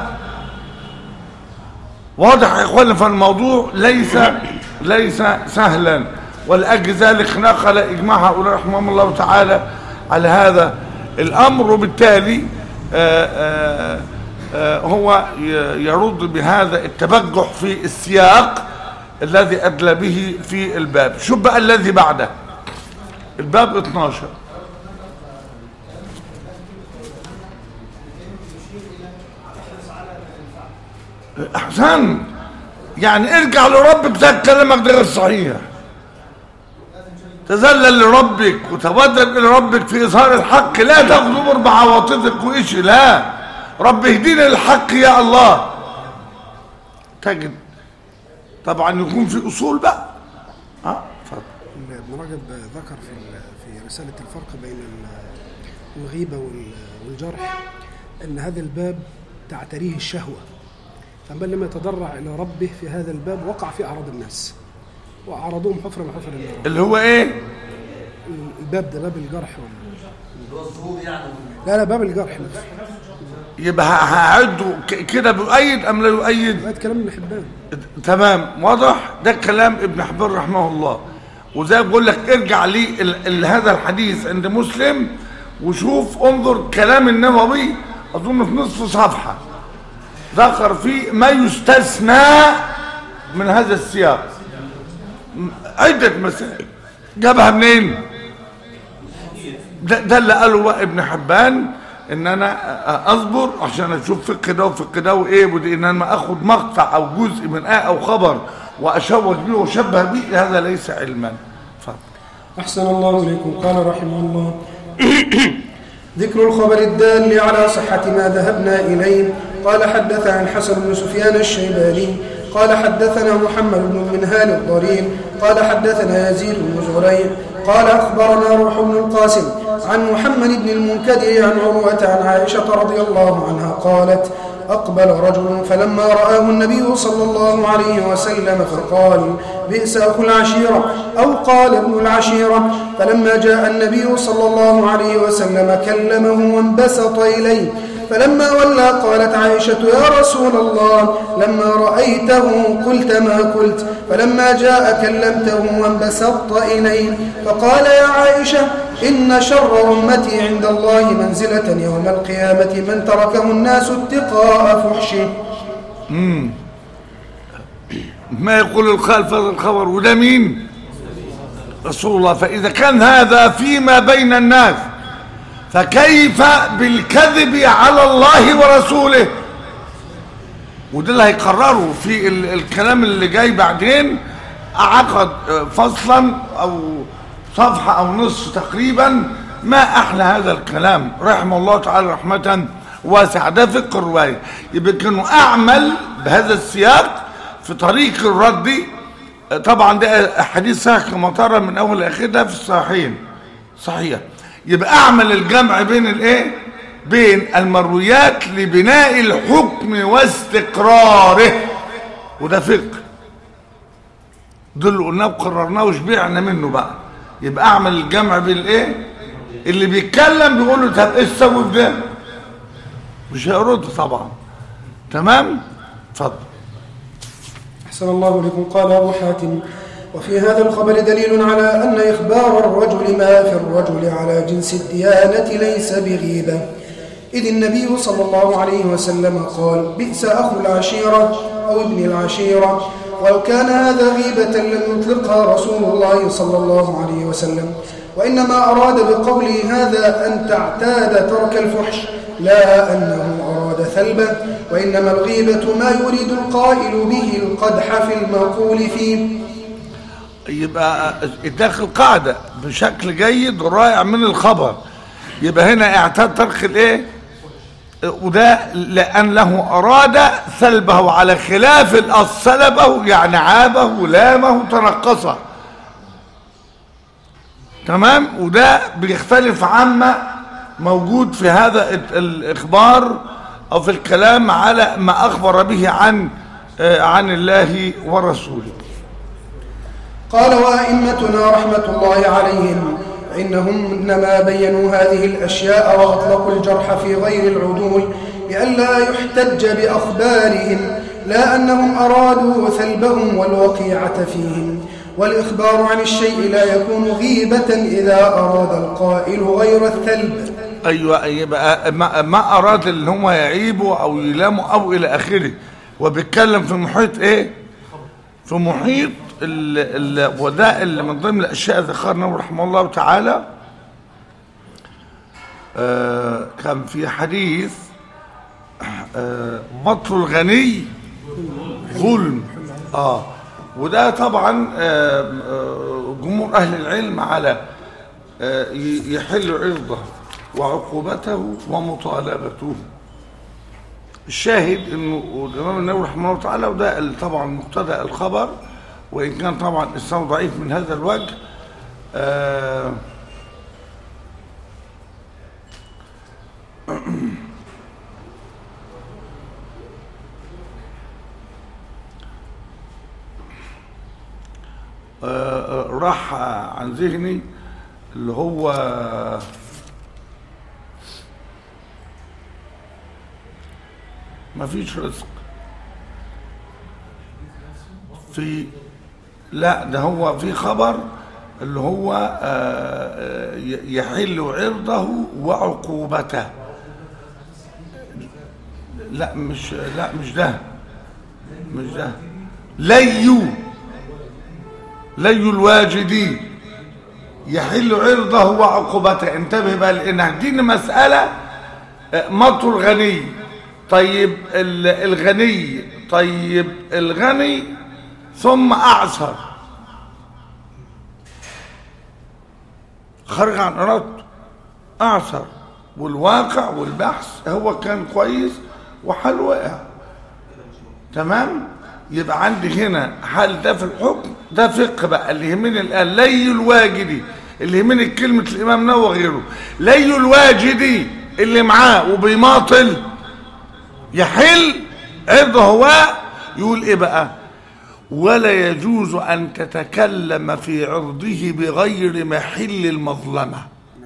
واضح يا اخوانا فالموضوع ليس ليس سهلا ولاجل ذلك نقل اجماع هؤلاء رحمهم الله تعالى على هذا الامر وبالتالي آآ آآ آآ هو يرد بهذا التبجح في السياق الذي ادلى به في الباب شوف بقى الذي بعده الباب 12 احسن يعني ارجع لربك ده كلامك ده غير صحيح تذلل لربك وتودد الى ربك في اظهار الحق لا تغضب بعواطفك وايش لا رب اهدينا للحق يا الله تجد طبعا يكون في اصول بقى اه اتفضل ابن رجب ذكر في في رسالة الفرق بين الغيبة والجرح أن هذا الباب تعتريه الشهوة فمن لم يتضرع إلى ربه في هذا الباب وقع في أعراض الناس وأعرضوهم حفرة من حفر النار اللي هو ايه الباب ده باب الجرح لا لا باب الجرح نفسه يبقى هعده كده بيؤيد ام لا يؤيد بقيت كلام ابن حبان تمام واضح ده كلام ابن حبان رحمه الله وزي بقول لك ارجع لي هذا الحديث عند مسلم وشوف انظر كلام النووي اظن في نصف صفحه ذكر فيه ما يستثنى من هذا السياق عده مسائل جابها منين ده, ده اللي قاله ابن حبان ان انا اصبر عشان اشوف فقه ده وفقه ده وايه ودي ان انا اخد مقطع او جزء من ايه او خبر واشوج به واشبه به هذا ليس علما اتفضل أحسن الله إليكم قال رحمه الله ذكر الخبر الدال على صحة ما ذهبنا إليه قال حدثنا الحسن بن سفيان الشيباني قال حدثنا محمد بن المنهال الضرير قال حدثنا يزيد بن زهرير قال أخبرنا روح بن القاسم عن محمد بن المنكدر عن عروة عن عائشة رضي الله عنها قالت أقبل رجل فلما رآه النبي صلى الله عليه وسلم فقال بئس أخو العشيرة أو قال ابن العشيرة فلما جاء النبي صلى الله عليه وسلم كلمه وانبسط إليه فلما ولى قالت عائشة يا رسول الله لما رأيته قلت ما قلت فلما جاء كلمته وانبسطت إليه فقال يا عائشة إن شر أمتي عند الله منزلة يوم القيامة من تركه الناس اتقاء فحشه ما يقول الخالف هذا الخبر وده مين رسول الله فإذا كان هذا فيما بين الناس فكيف بالكذب على الله ورسوله وده اللي هيقرره في ال- الكلام اللي جاي بعدين عقد فصلا او صفحة او نصف تقريبا ما احلى هذا الكلام رحمه الله تعالى رحمة واسعة ده فقه الرواية يبقى كانوا اعمل بهذا السياق في طريق الرد طبعا ده حديث صحيح كما ترى من اول لاخر ده في الصحيحين صحيح يبقى اعمل الجمع بين الايه بين المرويات لبناء الحكم واستقراره وده فقه دول اللي قلناه وقررناه وشبعنا منه بقى يبقى اعمل الجمع بين الايه اللي بيتكلم بيقول له طب ايه تسوي في ده مش هيرد طبعا تمام اتفضل أحسن الله إليكم قال أبو حاتم وفي هذا الخبر دليل على أن إخبار الرجل ما في الرجل على جنس الديانة ليس بغيبة إذ النبي صلى الله عليه وسلم قال بئس أخو العشيرة أو ابن العشيرة ولو كان هذا غيبة لم يطلقها رسول الله صلى الله عليه وسلم وإنما أراد بقوله هذا أن تعتاد ترك الفحش لا أنه أراد ثلبه وإنما الغيبة ما يريد القائل به القدح في المقول فيه يبقى داخل قاعدة بشكل جيد ورائع من الخبر يبقى هنا اعتاد ترك الايه وده لأن له أراد سلبه على خلاف الأصل سلبه يعني عابه لامه تنقصه تمام وده بيختلف عما موجود في هذا ال- الإخبار أو في الكلام على ما أخبر به عن آه، عن الله ورسوله قال وأئمتنا رحمة الله عليهم إنهم إنما بينوا هذه الأشياء وأطلقوا الجرح في غير العدول لئلا يحتج بأخبارهم لا أنهم أرادوا ثلبهم والوقيعة فيهم والإخبار عن الشيء لا يكون غيبة إذا أراد القائل غير الثلب ايوه يبقى ما, ما اراد ان هم يعيبوا او يلاموا او الى اخره وبيتكلم في محيط ايه في محيط ال ال وده اللي من ضمن الاشياء ذكرنا رحمه الله تعالى آه كان في حديث آه مطر الغني ظلم اه وده طبعا آه آه، جمهور اهل العلم على آه، ي- يحل عرضه وعقوبته ومطالبته الشاهد انه الامام النووي رحمه الله تعالى وده ال- طبعا مقتضى الخبر وان كان طبعا الاسلام ضعيف من هذا الوجه آه آه، آه، راح عن ذهني اللي هو ما فيش رزق في لا ده هو في خبر اللي هو آه، آه، يحل عرضه وعقوبته لا مش لا مش ده مش ده ليو لي الواجدي يحل عرضه وعقوبته انتبه بقى لان دي مسألة آه، مطر الغني طيب ال- الغني طيب الغني ثم اعسر خرج عن ارادته اعسر والواقع والبحث هو كان كويس وحال وقع تمام يبقى عندي هنا هل ده في الحكم ده فقه بقى اللي يهمني الان لي الواجدي اللي يهمني كلمة الإمام نووي وغيره لي الواجدي اللي معاه وبيماطل يحل عرضه هو يقول ايه بقى ولا يجوز أن تتكلم في عرضه بغير محل المظلمة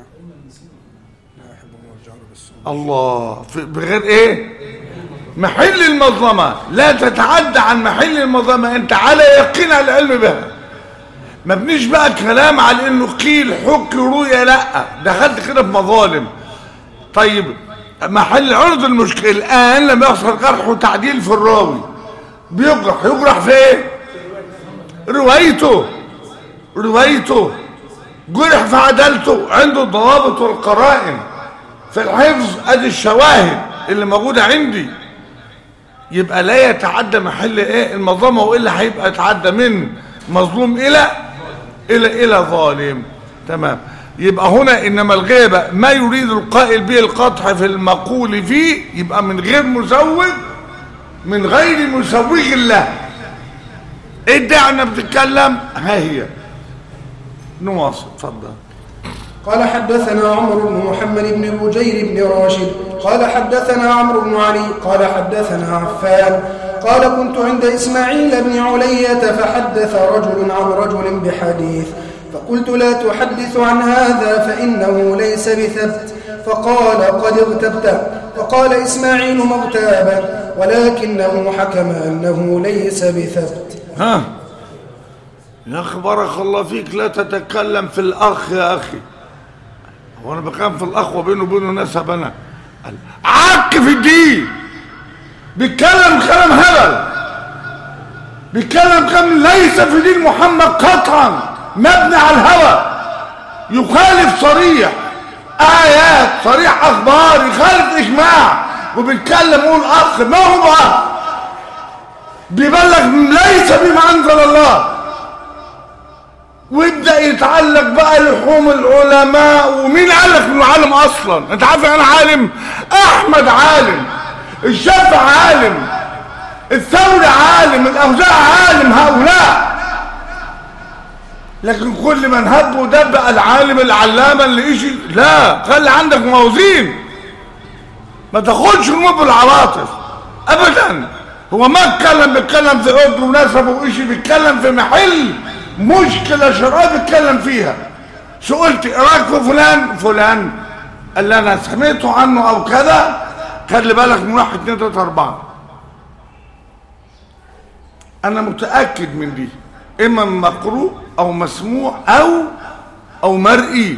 الله في- بغير ايه محل المظلمة لا تتعدى عن محل المظلمة انت على يقين على العلم بها ما بنيش بقى كلام على انه قيل حك رؤيا لا دخلت كده في مظالم طيب محل عرض المشكلة الآن لما يحصل جرح وتعديل في الراوي بيجرح يجرح في ايه روايته روايته جرح في عدالته عنده الضوابط والقرائن في الحفظ ادي الشواهد اللي موجودة عندي يبقى لا يتعدى محل ايه المظلمة والا هيبقى يتعدى من مظلوم الى الى الى ظالم تمام يبقى هنا انما الغيبة ما يريد القائل به القطع في المقول فيه يبقى من غير مزوج من غير مسوغ له ايه ده احنا بنتكلم ها هي نواصل اتفضل قال حدثنا عمر بن محمد بن بجير بن راشد قال حدثنا عمرو بن علي قال حدثنا عفان قال كنت عند إسماعيل بن علية فحدث رجل عن رجل بحديث فقلت لا تحدث عن هذا فإنه ليس بثبت فقال قد اغتبت فقال إسماعيل مغتابا ولكنه حكم أنه ليس بثبت ها يا اخي بارك الله فيك لا تتكلم في الاخ يا اخي هو انا بكلم في الاخ وبينه وبينه نسب انا قال عك في الدين بيتكلم كلام هبل بيتكلم كلام ليس في دين محمد قطعا مبني على الهوى يخالف صريح ايات صريح اخبار يخالف اجماع وبيتكلم يقول اخ ما هو اخ بيبلغ ليس بما انزل الله ويبدا يتعلق بقى لحوم العلماء ومين قال لك انه عالم اصلا انت عارف انا عالم احمد عالم الشافعي عالم الثوري عالم الاوزاع عالم هؤلاء لكن كل من هب ودب العالم العلامه اللي يجي لا خلي عندك موازين ما تاخدش الامور بالعواطف ابدا هو ما اتكلم بيتكلم في عضو ونسبه وإشي بيتكلم في محل مشكله شرعيه بيتكلم فيها سئلت ايه رايك في فلان فلان اللي انا سمعته عنه او كذا خلي بالك من واحد اتنين تلاته اربعه انا متاكد من دي اما من مقروء او مسموع او او مرئي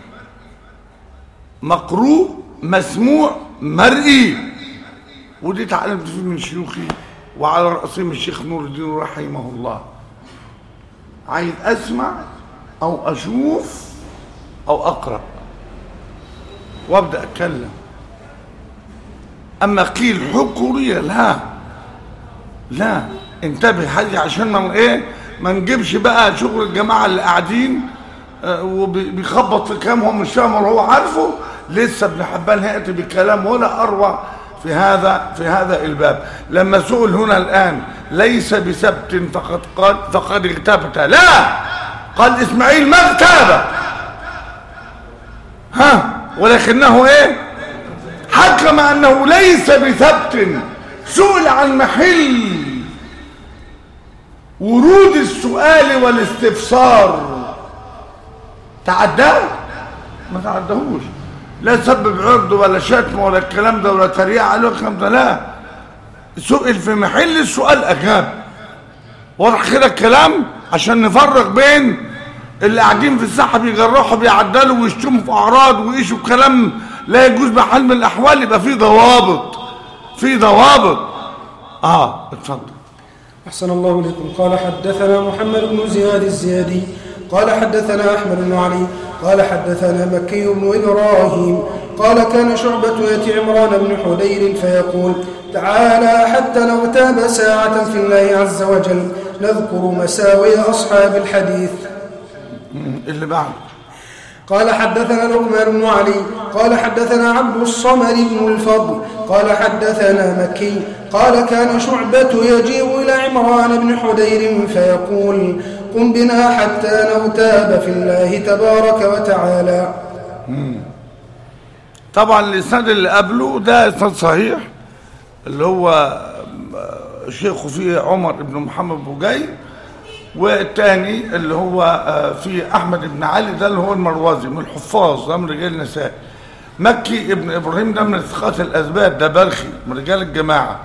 مقروء مسموع مرئي ودي تعلمت فيه من شيوخي وعلى رأسهم الشيخ نور الدين رحمه الله عايز اسمع او اشوف او اقرأ وابدأ اتكلم اما قيل حكورية لا لا انتبه حاجة عشان ما ايه ما نجيبش بقى شغل الجماعة اللي قاعدين آه، وبيخبط في كلام هو مش فاهم ولا هو عارفه لسه ابن حبان هيأتي بكلام ولا اروع في هذا في هذا الباب لما سئل هنا الآن ليس بسبت فقد قال فقد اغتبت لا قال إسماعيل ما اغتاب ها ولكنه ايه حكم أنه ليس بثبت سئل عن محل ورود السؤال والاستفسار تعداه ما تعدهوش لا سبب عرض ولا شتم ولا الكلام ده ولا تريقه عليه الكلام ده لا سئل في محل السؤال اجاب واضح كده الكلام عشان نفرق بين اللي قاعدين في الساحه بيجرحوا بيعدلوا ويشتموا في اعراض ويشوا كلام لا يجوز بحال من الاحوال يبقى في ضوابط في ضوابط اه اتفضل أحسن الله إليكم قال حدثنا محمد بن زياد الزيادي قال حدثنا أحمد بن علي قال حدثنا مكي بن إبراهيم قال كان شعبة يأتي عمران بن حدير فيقول تعالى حتى نغتاب ساعة في الله عز وجل نذكر مساوي أصحاب الحديث اللي بعده قال حدثنا لقمان بن علي قال حدثنا عبد الصمد بن الفضل قال حدثنا مكي قال كان شعبة يجيء إلى عمران بن حدير فيقول قم بنا حتى نغتاب في الله تبارك وتعالى طبعا الاسناد اللي قبله ده اسناد صحيح اللي هو شيخه فيه عمر بن محمد بوجي والتاني اللي هو آه، في احمد بن علي ده اللي هو المروزي من الحفاظ ده من رجال النساء مكي ابن ابراهيم ده من ثقات الاسباب ده بلخي من رجال الجماعه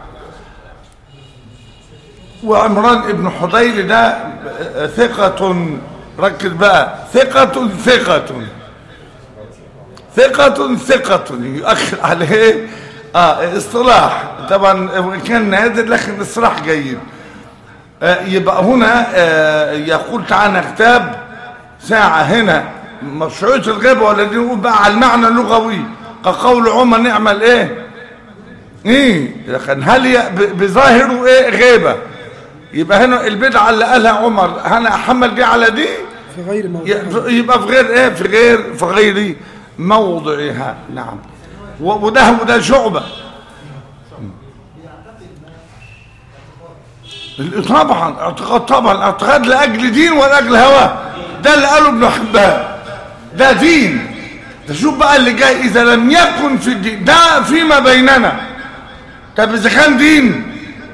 وعمران ابن حضير ده آه، ثقة ركز بقى ثقة ثقة ثقة ثقة يؤخر عليه اه اصطلاح طبعا وإن كان نادر لكن اصطلاح جيد آه يبقى هنا آه يقول تعالى كتاب ساعة هنا مشروعية الغيبة ولا دي نقول بقى على المعنى اللغوي كقول عمر نعمل ايه ايه لكن هل ي- ب- بظاهره ايه غيبة يبقى هنا البدعة اللي قالها عمر انا احمل دي على دي في غير ي- موضعها يبقى في غير ايه في غير في غير موضعها نعم و- وده وده شعبة طبعا اعتقاد طبعا اعتقاد لاجل دين ولاجل هوى ده اللي قاله ابن حبان ده دين تشوف بقى اللي جاي اذا لم يكن في الدين ده فيما بيننا طب اذا كان دين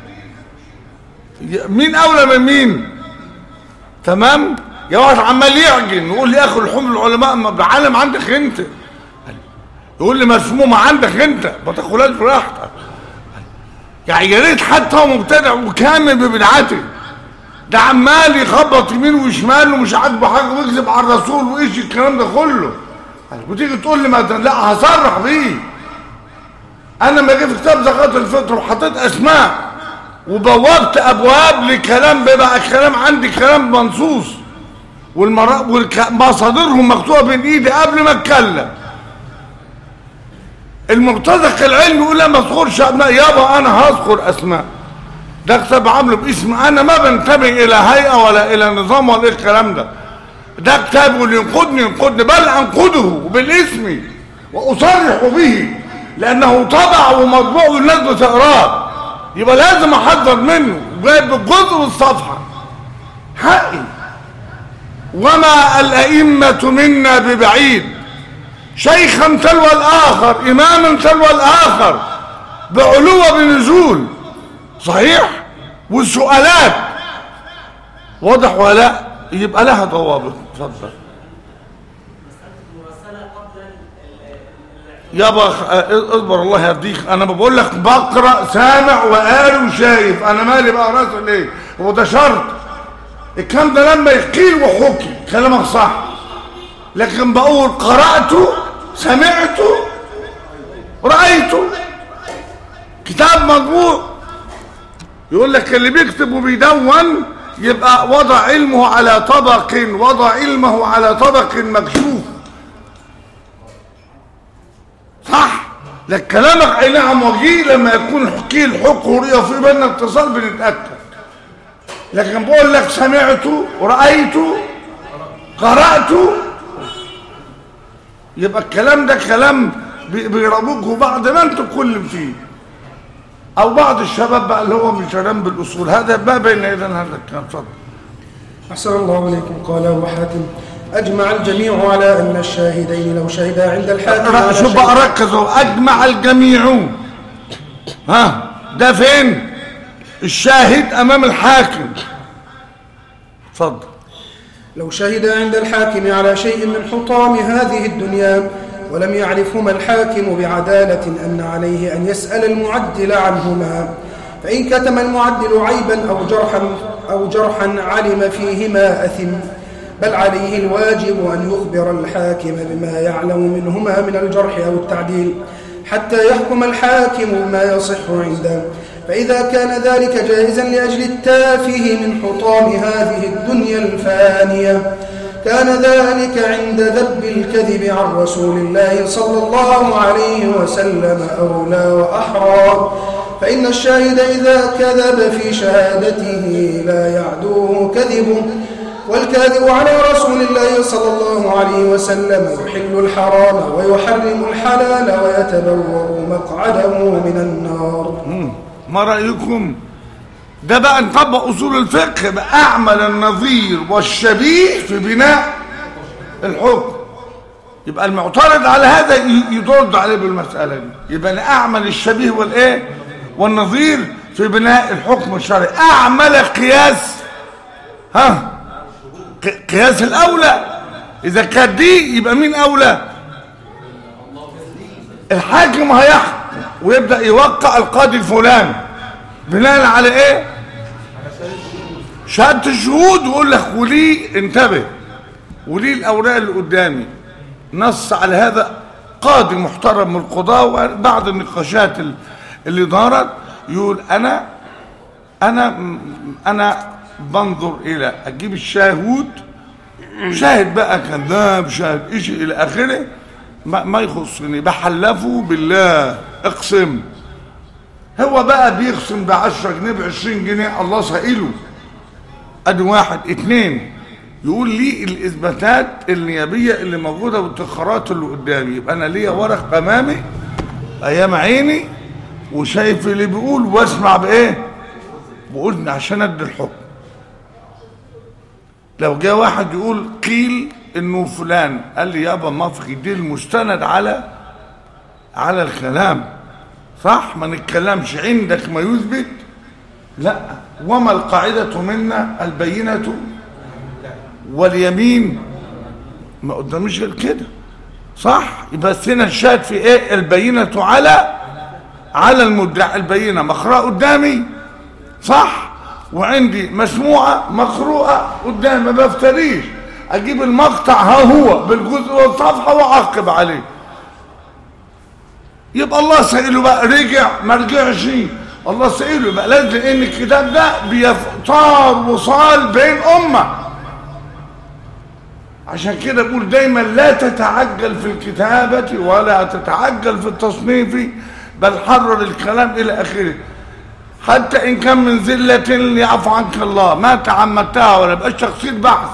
مين اولى من مين تمام يا واحد عمال يعجن يقول لي يا اخي لحوم العلماء ما بعلم عندك انت يقول لي مسمومه عندك انت ما تاكلهاش براحتك يعني يا ريت حتى هو مبتدع وكامل ببدعته ده عمال يخبط يمين وشمال ومش عاجبه حاجه ويكذب على الرسول وايش الكلام ده كله وتيجي تقول لي ما ت- لا هصرح بيه انا لما جيت في كتاب زكاه الفطر وحطيت اسماء وبوابت ابواب لكلام بيبقى الكلام عندي كلام منصوص والمصادرهم مكتوبه بين ايدي قبل ما اتكلم المرتزق العلمي يقول لا ما اذكرش اسماء يابا انا هذكر اسماء ده كتاب عامله باسم انا ما بنتمي الى هيئه ولا الى نظام ولا الكلام ده ده كتاب واللي ينقدني ينقدني بل انقده بالاسم واصرح به لانه طبع ومطبوع والناس بتقراه يبقى لازم احذر منه جايب الجزء والصفحه حقي وما الائمه منا ببعيد شيخا تلو الاخر اماما تلو الاخر بعلو بنزول صحيح والسؤالات واضح ولا لا يبقى لها ضوابط اتفضل يابا خ- اه، اصبر الله يهديك انا بقول لك بقرا سامع وقاري وشايف انا مالي بقى راسه ليه هو ده شرط الكلام ده لما يقيل وحكي كلامك صح لكن بقول قرأته سمعته رأيته كتاب مطبوع يقول لك اللي بيكتب وبيدون يبقى وضع علمه على طبق وضع علمه على طبق مكشوف صح لك كلامك اي نعم وجيه لما يكون حكي الحق ورؤيه في بيننا اتصال بنتاكد لكن بقول لك سمعته ورأيته قرأته يبقى الكلام ده كلام بي- بيربوكوا بعض ما انتوا كل فيه او بعض الشباب بقى اللي هو مش شرام بالاصول هذا ما بين اذن هذا الكلام اتفضل أحسن الله عليكم قال أبو حاتم أجمع الجميع على أن الشاهدين لو شهدا عند الحاكم على شوف شيء- بقى ركزوا اجمع الجميع ها ده فين الشاهد امام الحاكم اتفضل لو شهد عند الحاكم على شيء من حطام هذه الدنيا ولم يعرفهما الحاكم بعدالة أن عليه أن يسأل المعدل عنهما فإن كتم المعدل عيبا أو جرحا, أو جرحا علم فيهما أثم بل عليه الواجب أن يخبر الحاكم بما يعلم منهما من الجرح أو التعديل حتى يحكم الحاكم بما يصح عنده فإذا كان ذلك جائزا لأجل التافه من حطام هذه الدنيا الفانية كان ذلك عند ذب الكذب عن رسول الله صلى الله عليه وسلم أولى وأحرى فإن الشاهد إذا كذب في شهادته لا يعدوه كذبه والكاذب على رسول الله صلى الله عليه وسلم يحل الحرام ويحرم الحلال ويتبوأ مقعده من النار ما رايكم ده بقى نطبق اصول الفقه باعمل النظير والشبيه في بناء الحكم يبقى المعترض على هذا ي- يرد عليه بالمساله دي يبقى أنا اعمل الشبيه والايه والنظير في بناء الحكم الشرعي اعمل قياس ها ق- قياس الاولى اذا كانت دي يبقى مين اولى الحاكم هيحكم ويبدا يوقع القاضي الفلاني بناء على ايه شهاده الشهود ويقول لك وليه انتبه وليه الاوراق اللي قدامي نص على هذا قاضي محترم من القضاء وبعد النقاشات ال- اللي دارت يقول انا انا انا بنظر الى اجيب الشاهود شاهد بقى كذاب شاهد إيش إلى آخره ما, ما يخصني بحلفه بالله اقسم هو بقى بيقسم ب 10 جنيه ب 20 جنيه الله سائله ادي واحد اتنين يقول لي الاثباتات النيابيه اللي موجوده والتخرات اللي قدامي يبقى انا ليا ورق امامي ايام عيني وشايف اللي بيقول واسمع بايه باذني عشان ادي الحكم لو جاء واحد يقول قيل انه فلان قال لي يابا ما في دي المستند على على الكلام صح ما نتكلمش عندك ما يثبت لا وما القاعدة منا البينة واليمين ما قدامش غير كده صح يبقى هنا الشاهد في ايه البينة على على المدعي البينة مقرأة قدامي صح وعندي مسموعة مقروءة قدامي ما بفتريش اجيب المقطع ها هو بالجزء والصفحة واعقب عليه يبقى الله سائله بقى رجع ما رجعش الله سائله بقى لازم ان الكتاب ده بيفتار وصال بين امه عشان كده بقول دايما لا تتعجل في الكتابة ولا تتعجل في التصنيف بل حرر الكلام الى اخره حتى ان كان من زلة يعفو عنك الله ما تعمدتها ولا بقاش شخصية بحث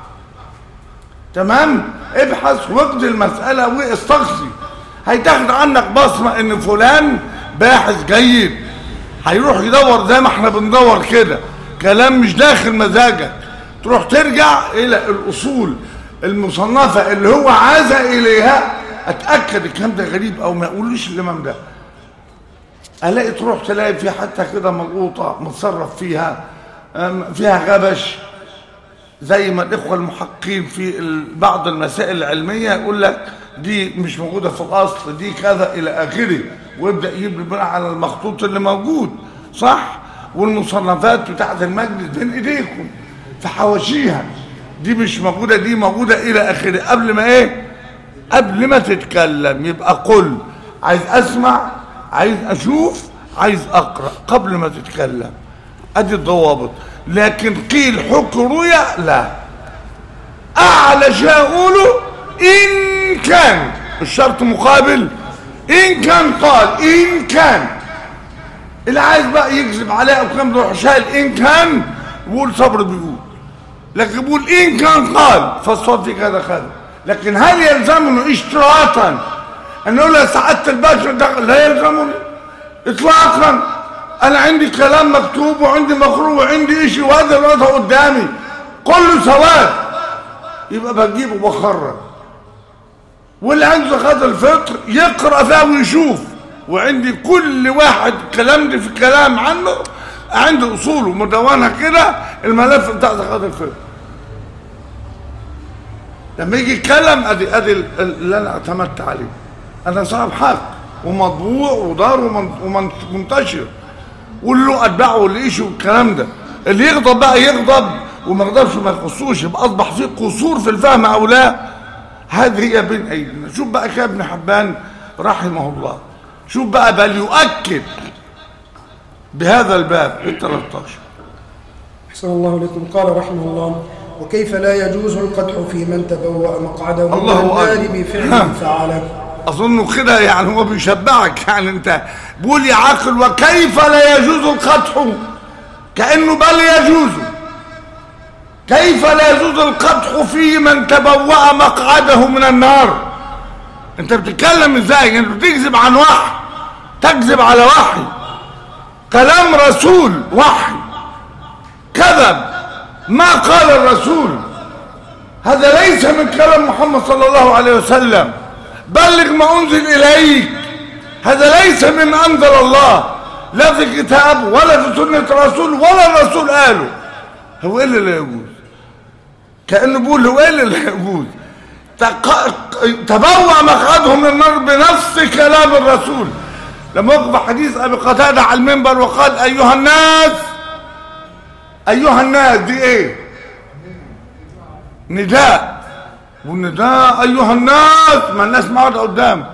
تمام ابحث واقضي المسألة واستقصي هيتاخد عنك بصمة ان فلان باحث جيد هيروح يدور زي ما احنا بندور كده كلام مش داخل مزاجك تروح ترجع الى الاصول المصنفة اللي هو عاز اليها اتأكد الكلام ده غريب او ما يقولوش الامام ده الاقي تروح تلاقي في حتى كده ملقوطة متصرف فيها فيها غبش زي ما الاخوه المحققين في بعض المسائل العلميه يقول لك دي مش موجوده في الاصل دي كذا الى اخره ويبدا يبني بناء على المخطوط اللي موجود صح والمصنفات بتاعت المجلس بين ايديكم في حواشيها دي مش موجوده دي موجوده الى اخره قبل ما ايه قبل ما تتكلم يبقى قل عايز اسمع عايز اشوف عايز اقرا قبل ما تتكلم ادي الضوابط لكن قيل حكم رؤيا لا اعلى شيء اقوله ان كان الشرط مقابل ان كان قال ان كان اللي عايز بقى يكذب عليه او كان بيروح شايل ان كان بيقول صبر بيقول لكن بيقول ان كان قال فالصوت في كذا كذا لكن هل يلزمني اشتراطا ان اقول له سعاده الباشا لا يلزمني اطلاقا انا عندي كلام مكتوب وعندي مقروء وعندي اشي وهذا الوضع قدامي كله سواد يبقى بجيبه وبخرج واللي عنده زكاة الفطر يقرأ فيها ويشوف وعندي كل واحد كلام دي في كلام عنه عنده اصوله مدونها كده الملف بتاع زكاة الفطر لما يجي يتكلم ادي ادي اللي انا اعتمدت عليه انا صاحب حق ومطبوع ودار ومنتشر واللي له اتباعه واللي ايش والكلام ده اللي يغضب بقى يغضب وما يغضبش ما يخصوش يبقى اصبح في قصور في الفهم او لا هذه هي بين ايدينا شوف بقى كده ابن حبان رحمه الله شوف بقى بل يؤكد بهذا الباب ال 13 أحسن الله إليكم قال رحمه الله وكيف لا يجوز القدح في من تبوأ مقعده من الله النار أكبر. بفعل فعله اظنه كده يعني هو بيشبعك يعني انت بقول يا عاقل وكيف لا يجوز القدح كانه بل يجوز كيف لا يجوز القدح في من تبوأ مقعده من النار انت بتتكلم ازاي انت بتكذب عن وحي تكذب على وحي كلام رسول وحي كذب ما قال الرسول هذا ليس من كلام محمد صلى الله عليه وسلم بلغ ما انزل اليك هذا ليس من انزل الله لا في كتاب ولا في سنه رسول ولا الرسول قاله هو ايه اللي لا يجوز كانه بيقول هو ايه اللي لا يجوز تق- تبوأ مقعده من النار بنفس كلام الرسول لما وقف حديث ابي قتاده على المنبر وقال ايها الناس ايها الناس دي ايه نداء والنداء ايها الناس ما الناس ما قاعده قدام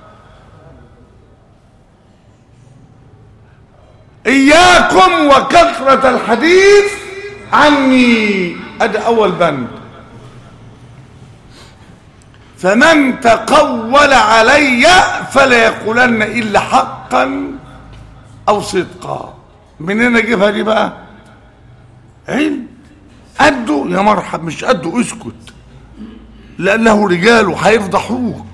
اياكم وكثره الحديث عني ادي اول بند فمن تقول علي فلا يقولن الا حقا او صدقا منين اجيبها دي بقى علم قده يا مرحب مش قده اسكت لانه رجال وهيفضحوك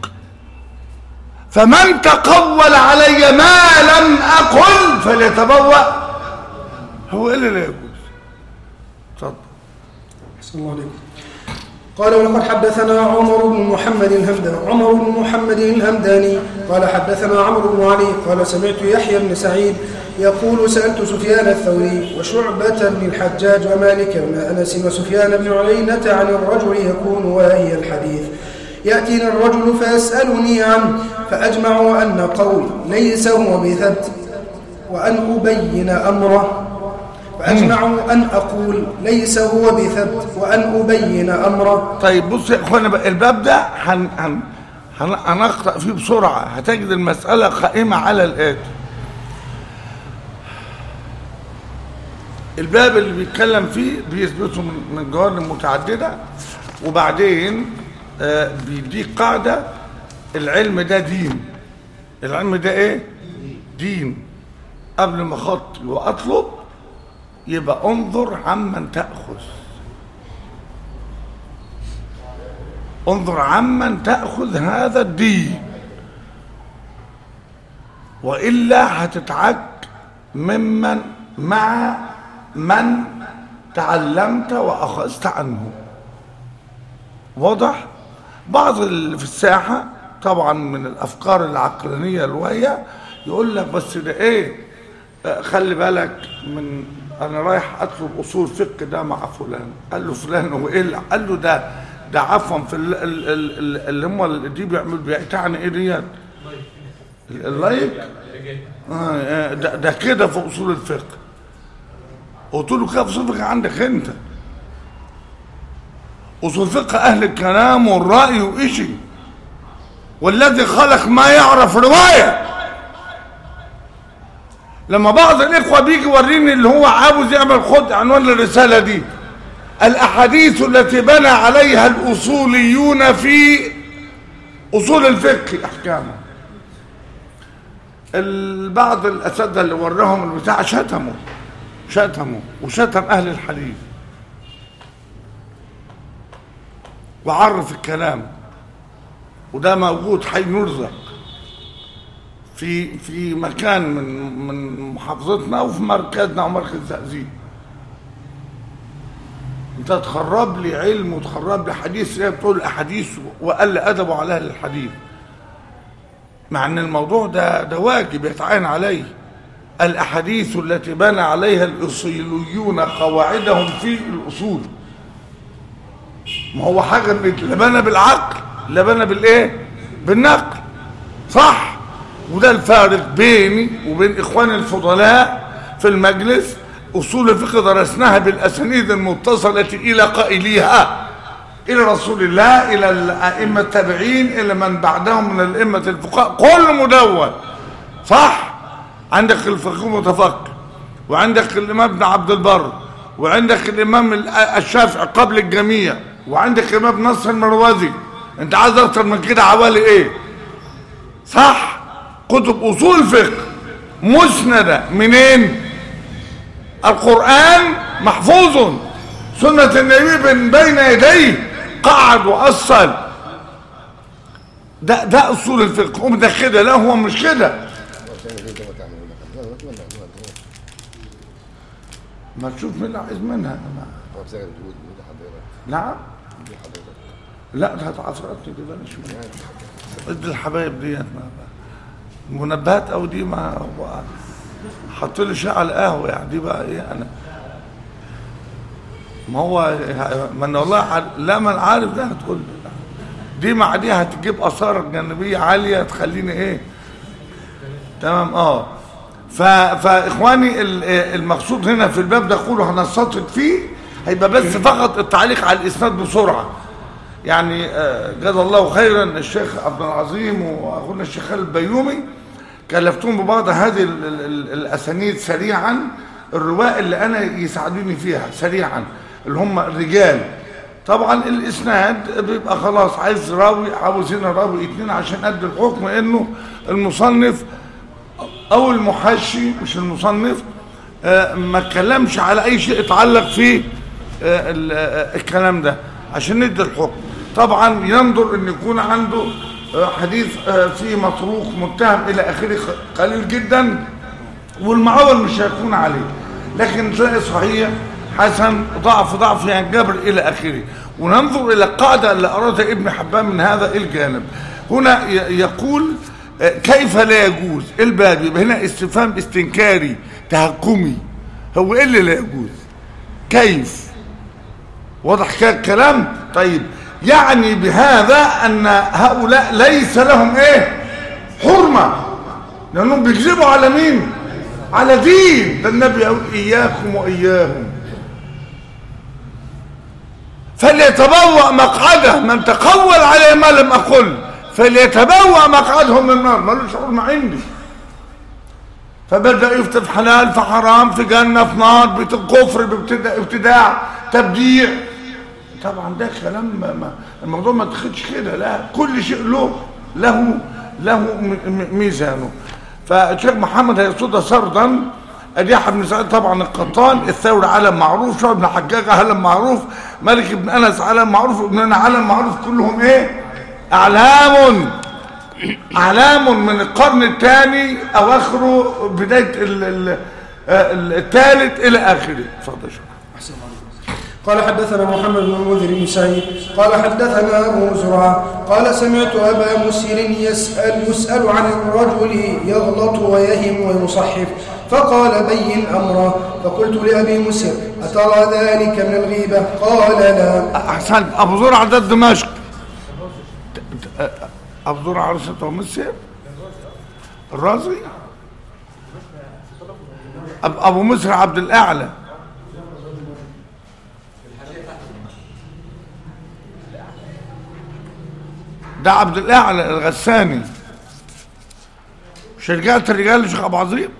فمن تقول علي ما لم اقل فليتبوأ هو ايه اللي لا يجوز اتفضل أحسن الله عليكم قال ولقد حدثنا عمر بن محمد الهمداني عمر بن محمد الهمداني قال حدثنا عمرو بن علي قال سمعت يحيى بن سعيد يقول سألت سفيان الثوري وشعبة بن الحجاج ومالك بن أنس وسفيان بن عيينة عن الرجل يكون واهي الحديث يأتيني الرجل فيسألني عنه فأجمع أن قول ليس هو بثبت وأن أبين أمره فأجمع أن أقول ليس هو بثبت وأن أبين أمره طيب بص يا اخوانا بقى الباب ده هن هن هن هنقرأ فيه بسرعة هتجد المسألة قائمة على الآتي الباب اللي بيتكلم فيه بيثبته من من جوانب متعددة وبعدين آه بيديك قاعدة العلم ده دين العلم ده ايه دين قبل ما اخطي واطلب يبقى انظر عمن تأخذ انظر عمن تأخذ هذا الدين وإلا هتتعك ممن مع من تعلمت وأخذت عنه واضح بعض اللي في الساحة طبعا من الأفكار العقلانية الواهية يقول لك بس ده إيه آه، خلي بالك من أنا رايح أطلب أصول فقه ده مع فلان قال له فلان هو إيه اللي- قال له ده ده عفوا في ال- ال- ال- ال- اللي هم اللي دي بيعمل بتعني إيه ديت اللايك آه، آه، ده, ده كده في أصول الفقه قلت له كده في أصول الفقه عندك أنت أصول فقه أهل الكلام والرأي وإشي والذي خلق ما يعرف رواية لما بعض الإخوة بيجي يوريني اللي هو عاوز يعمل خد عنوان الرسالة دي الأحاديث التي بنى عليها الأصوليون في أصول الفقه أحكامه البعض الأساتذة اللي وراهم البتاع شتموا شتموا وشتم أهل الحديث وعرف الكلام وده موجود حي نرزق في في مكان من من محافظتنا وفي مركزنا ومركز زقزيق انت تخرب لي علم وتخرب لي حديث هي بتقول احاديث وقل ادبه على اهل الحديث مع ان الموضوع ده ده واجب يتعين عليه الاحاديث التي بنى عليها الاصوليون قواعدهم في الاصول ما هو حاجه لا بنى بالعقل لا بنى بالايه بالنقل صح وده الفارق بيني وبين اخواني الفضلاء في المجلس اصول الفقه درسناها بالاسانيد المتصله الى قائليها الى رسول الله الى الائمه التابعين الى من بعدهم من الائمه الفقهاء كل مدون صح عندك الفقيه المتفقه وعندك الامام ابن عبد البر وعندك الامام الشافعي قبل الجميع وعندك الامام نصر المروزي انت عايز اكتر من كده عوالي ايه صح كتب اصول فقه مسنده منين القران محفوظ سنه النبي من بين يديه قعد واصل ده ده اصول الفقه قوم ده كده لا هو مش كده ما تشوف مين اللي عايز منها ما. هو بسبب الوجود وجود حضرتك نعم وجود حضرتك لا ده هتعصرتني دي بلاش منها. ادي الحبايب ديت ما منبهات او دي ما هو حط لي شاي على القهوه يعني دي بقى ايه انا ما هو ما انا والله عار- لا ما انا عارف ده هتقول لي. دي مع دي هتجيب اثار جانبيه عاليه تخليني ايه تمام اه ف... فاخواني ال- المقصود هنا في الباب ده كله هنستطرد فيه هيبقى بس فقط التعليق على الاسناد بسرعه يعني آه، جزا الله خيرا الشيخ عبد العظيم واخونا الشيخ خالد البيومي كلفتهم ببعض هذه ال- ال- ال- الاسانيد سريعا الرواء اللي انا يساعدوني فيها سريعا اللي هم الرجال طبعا الاسناد بيبقى خلاص عايز راوي عاوز هنا راوي اتنين عشان قد الحكم انه المصنف او المحشي مش المصنف آه، ما اتكلمش على اي شيء يتعلق في آه، ال- آه، الكلام ده عشان ندي الحكم طبعا ينظر ان يكون عنده آه، حديث آه، فيه متروك متهم الى اخره ق- قليل جدا والمعول مش هيكون عليه لكن تلاقي صحيح حسن ضعف ضعف ينجبر الى اخره وننظر الى القاعده اللي ارادها ابن حبان من هذا الجانب هنا ي- يقول آه، كيف لا يجوز الباب يبقى هنا استفهام استنكاري تهكمي هو ايه اللي لا يجوز كيف واضح كده الكلام طيب يعني بهذا ان هؤلاء ليس لهم ايه حرمه لانهم بيكذبوا على مين على دين ده النبي يقول اياكم واياهم فليتبوأ مقعده من تقول عليه ما لم اقل فليتبوأ مقعده من النار ملوش حرمه عندي فبدأ يفتي في حلال في حرام في جنة في نار بيت كفر بابتداع ابتداع تبديع طبعا ده كلام ما ما الموضوع ما تاخدش كده لا كل شيء له له له م- م- ميزانه فالشيخ محمد هيصد سردا أديح بن سعيد طبعا القطان الثوري علم معروف شعب بن حجاج علم معروف مالك بن انس علم معروف ابن انا علم معروف كلهم ايه اعلام اعلام من القرن الثاني اواخره بدايه ال- ال- ال- الثالث الى اخره اتفضل يا شيخ. قال حدثنا محمد بن المنذر بن سعيد قال حدثنا أبو زرعة قال سمعت أبا مسهر يسأل يسأل عن الرجل يغلط ويهم ويصحف فقال بين أمره فقلت لأبي مسهر أترى ذلك من الغيبة قال لا احسنت ابو زرعه ده دمشق ابو زرعه عروسه مصر الرازي أب ابو مصر عبد الاعلى ده عبد الاعلى الغساني مش رجعت الرجال لشيخ ابو عظيم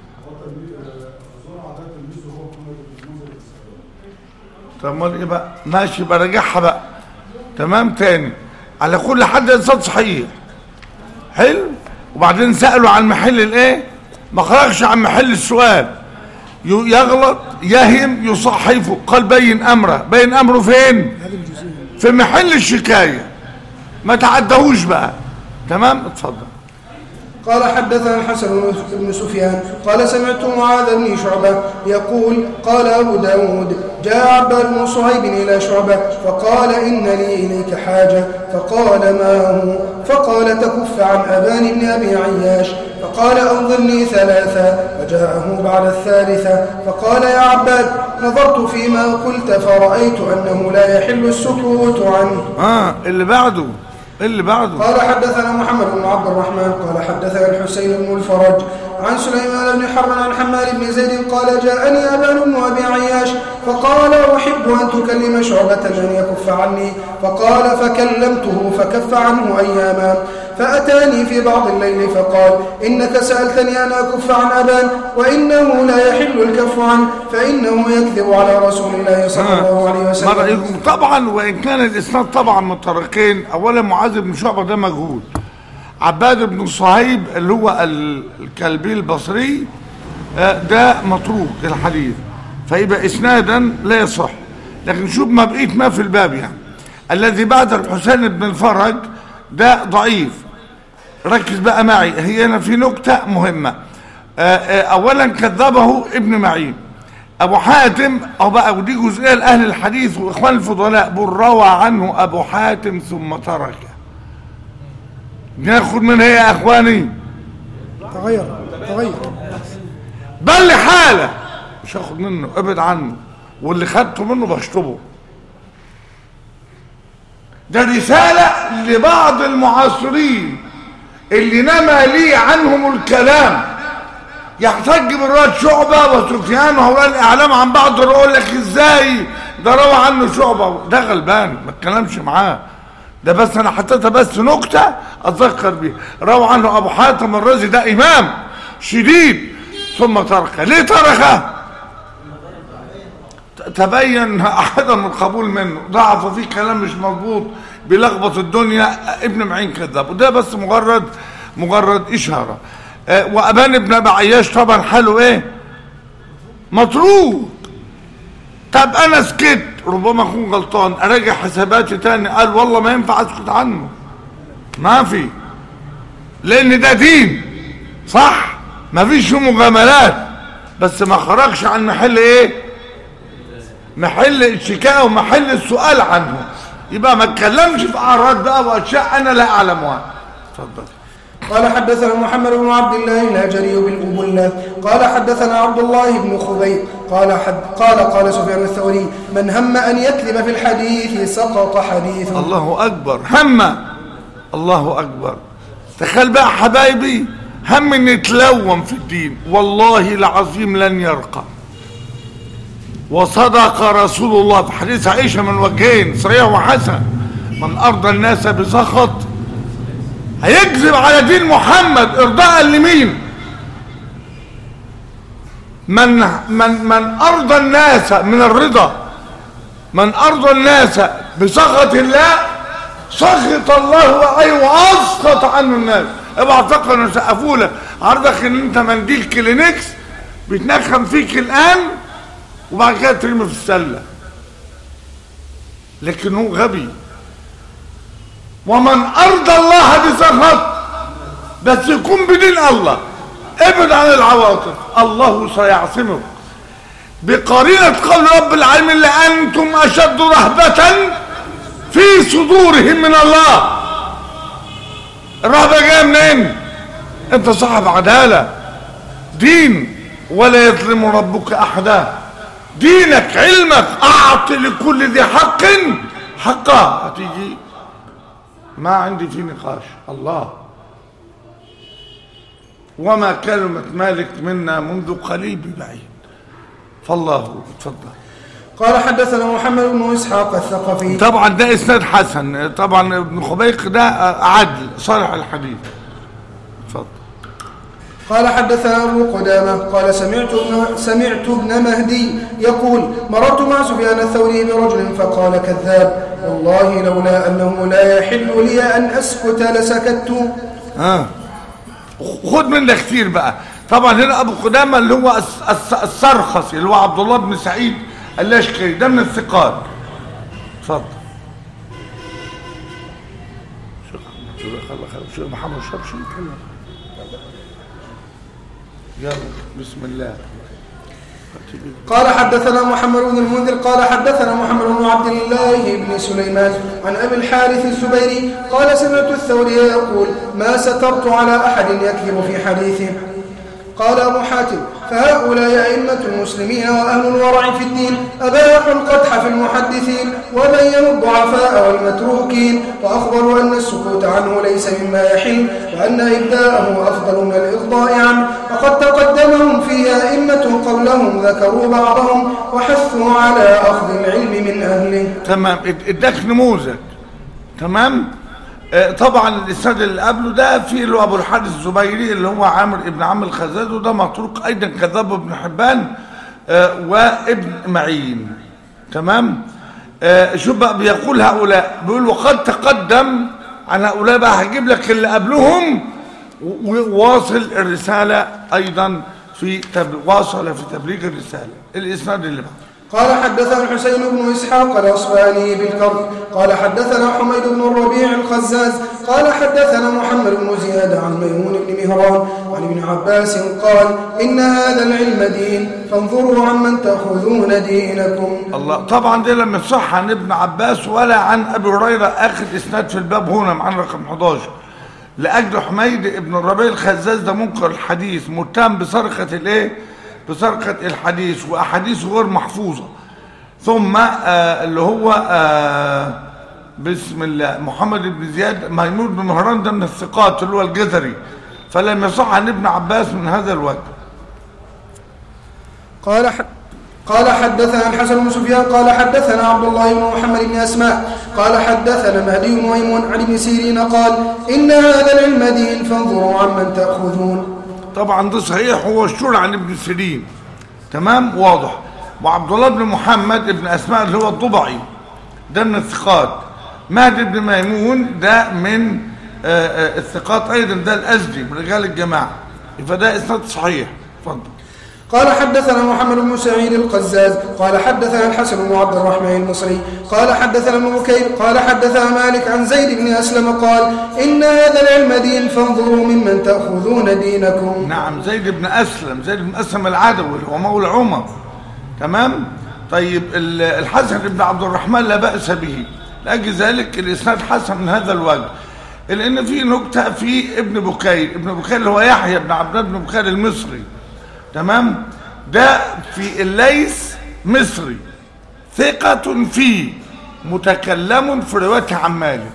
طب امال ايه بقى ماشي يبقى راجعها بقى تمام تاني على كل حد انسان صحيح حلو وبعدين سالوا عن محل الايه ما خرجش عن محل السؤال ي- يغلط يهم يصحفه قال بين امره بين امره فين في محل الشكايه ما تعدهوش بقى تمام اتفضل قال حدثنا الحسن بن سفيان قال سمعت معاذ بن شعبة يقول قال أبو داود جاء عباد بن صهيب إلى شعبة فقال إن لي إليك حاجة فقال ما هو فقال تكف عن أبان بن أبي عياش فقال أنظرني ثلاثة فجاءه بعد الثالثة فقال يا عباد نظرت فيما قلت فرأيت أنه لا يحل السكوت عنه اه اللي بعده اللي بعده قال حدثنا محمد بن عبد الرحمن قال حدثنا الحسين بن الفرج عن سليمان بن حرب عن حمال بن زيد قال جاءني أبان بن أبي عياش فقال أحب أن تكلم شعبة أن يكف عني فقال فكلمته فكف عنه أياما فأتاني في بعض الليل فقال إنك سألتني أن أكف عن أبان وإنه لا يحل الكف عنه فإنه يكذب على رسول الله صلى الله عليه ما وسلم رأيكم طبعا وإن كان الإسناد طبعا من طريقين أولا معاذ بن شعبة ده مجهول عباد بن صهيب اللي هو ال- الكلبي البصري آه، ده متروك الحديث فيبقى إسنادا لا يصح لكن شوف ما بقيت ما في الباب يعني الذي بعد الحسين بن الفرج ده ضعيف ركز بقى معي هي هنا في نكتة مهمة آه، آه، أولا كذبه ابن معين أبو حاتم أو بقى ودي جزئية لأهل الحديث وإخوان الفضلاء بل روى عنه أبو حاتم ثم تركه ناخد من هي يا إخواني تغير تغير بل حالة مش هاخد منه ابعد عنه واللي خدته منه بشطبه ده رسالة لبعض المعاصرين اللي نما لي عنهم الكلام يحتج بالرواية شعبة وسفيان وهؤلاء الإعلام عن بعض يقول لك إزاي ده روى عنه شعبة ده غلبان ما اتكلمش معاه ده بس أنا حطيتها بس نكتة أتذكر بيها روى عنه أبو حاتم الرازي ده إمام شديد ثم تركه ليه تركه تبين عدم القبول منه ضعف فيه كلام مش مظبوط بيلخبط الدنيا ابن معين كذاب وده بس مجرد مجرد اشاره آه، وابان ابن ابي عياش طبعا حاله ايه مطرود طب انا سكت ربما اكون غلطان اراجع حساباتي تاني قال والله ما ينفع اسكت عنه ما في لان ده دين صح ما فيش فيه مجاملات بس ما خرجش عن محل ايه محل الشكاية ومحل السؤال عنه يبقى ما اتكلمش في اعراض بقى واشياء انا لا اعلمها اتفضل قال حدثنا محمد بن عبد الله الهجري بالأبلة قال حدثنا عبد الله بن خبيب قال حد قال قال سفيان الثوري من هم أن يكذب في الحديث سقط حديثه الله اكبر هم الله اكبر تخيل بقى حبايبي هم ان يتلون في الدين والله العظيم لن يرقى وصدق رسول الله في حديث عائشة من وجهين صحيح وحسن من أرضى الناس بسخط هيكذب على دين محمد إرضاء لمين من من من أرضى الناس من الرضا من أرضى الناس بسخط الله سخط الله عليه وأسخط عنه الناس اوعى تفكر انه سقفوا لك عرضك ان انت منديل كلينكس بيتنخم فيك الان وبعد كده ترمي في السله لكن هو غبي ومن ارضى الله بسخط بس يكون بدين الله ابعد عن العواطف الله سيعصمك بقرينة قول رب العالمين لأنتم أشد رهبة في صدورهم من الله الرهبة جاية منين انت صاحب عدالة دين ولا يظلم ربك أحدا دينك علمك أعط لكل ذي حق حقه هتيجي ما عندي فيه نقاش الله وما كلمة مالك منا منذ قليل ببعيد فالله اتفضل قال حدثنا محمد بن إسحاق الثقفي طبعا ده اسناد حسن طبعا ابن خبيق ده عدل صالح الحديث اتفضل قال حدثنا أبو قدامة قال سمعت ابن, سمعت ابن مهدي يقول مررت مع سفيان الثوري برجل فقال كذاب والله لولا أنه لا يحل لي أن أسكت لسكت ها خد من ده كتير بقى طبعا هنا ابو قدامه اللي هو الس- الس- السرخسي اللي هو عبد الله بن سعيد اللاشكري ده من الثقات اتفضل شيخ أحمد، شيخ الله خير شيخ محمد شرشي يلا بسم الله قال حدثنا محمد بن المنذر قال حدثنا محمد بن عبد الله بن سليمان عن أبي الحارث الزبيري قال سمعت الثوري يقول ما سترت على أحد يكذب في حديثه قال أبو حاتم فهؤلاء أئمة المسلمين وأهل الورع في الدين أباحوا القدح في المحدثين وبينوا الضعفاء والمتروكين وأخبروا أن السكوت عنه ليس مما يحل وأن إبداءه أفضل من الإغضاء عنه وقد تقدمهم فيه أئمة قبلهم ذكروا بعضهم وحثوا على أخذ العلم من أهله تمام اد- اداك نموذج تمام آه، طبعا الاسناد اللي قبله ده في اللي هو ابو الحارث الزبيري اللي هو عامر ابن عم الخزاز وده متروك ايضا كذاب ابن حبان آه، وابن معين تمام آه، شوف بقى بيقول هؤلاء بيقول وقد تقدم عن هؤلاء بقى هجيب لك اللي قبلهم و- وواصل الرساله ايضا في تبليغ واصل في تبليغ الرساله الاسناد اللي بعده قال حدثنا الحسين بن إسحاق الأصفهاني بالكرب قال حدثنا حميد بن الربيع الخزاز قال حدثنا محمد بن زياد عن ميمون بن مهران عن ابن عباس قال إن هذا العلم دين فانظروا عمن تأخذون دينكم الله طبعا دي لم يصح عن ابن عباس ولا عن ابي هريره اخر اسناد في الباب هنا معانا رقم 11 لاجل حميد ابن الربيع الخزاز ده منكر الحديث متهم بسرقه الايه بسرقه الحديث واحاديثه غير محفوظه ثم آه اللي هو آه بسم الله محمد بن زياد ميمون بن مهران ده من الثقات اللي هو الجزري فلم يصح عن ابن عباس من هذا الوجه قال ح... قال حدثنا الحسن بن سفيان قال حدثنا عبد الله بن محمد بن أسماء قال حدثنا مهدي بن ميمون عن ابن سيرين قال إن هذا العلم دين فانظروا عمن تأخذون طبعا ده صحيح هو الشور عن ابن سيرين تمام واضح وعبد الله بن محمد بن اسماء اللي هو الضبعي ده من الثقات مهدي بن ميمون ده من آه، آه، الثقات ايضا ده الازدي من رجال الجماعه فده اسناد صحيح اتفضل قال حدثنا محمد بن سعيد القزاز قال حدثنا الحسن بن عبد الرحمن المصري قال حدثنا ابن بكير قال حدثنا مالك عن زيد بن أسلم قال إن هذا العلم دين فانظروا ممن تأخذون دينكم نعم زيد بن اسلم زيد بن اسلم العدوي اللي هو مولى عمر تمام طيب ال- الحسن بن عبد الرحمن لا باس به لاجل ذلك الاسناد حسن من هذا الوجه لان في نكته في ابن بكير ابن بكير اللي هو يحيى بن عبد الله بن بكير المصري تمام ده في الليث مصري ثقة فيه متكلم في روايته عن مالك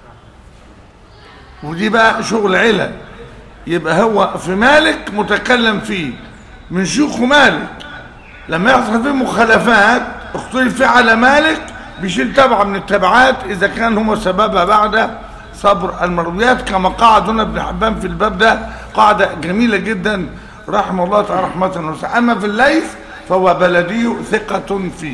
ودي بقى شغل علل يبقى هو في مالك متكلم فيه من شيوخ مالك لما يحصل فيه مخالفات اختلف فيه على مالك بيشيل تبعه من التبعات اذا كان هو سببها بعد صبر المرويات كما قعد هنا ابن حبان في الباب ده قاعده جميله جدا رحمه الله تعالى رحمه واسعه اما في الليث فهو بلدي ثقه فيه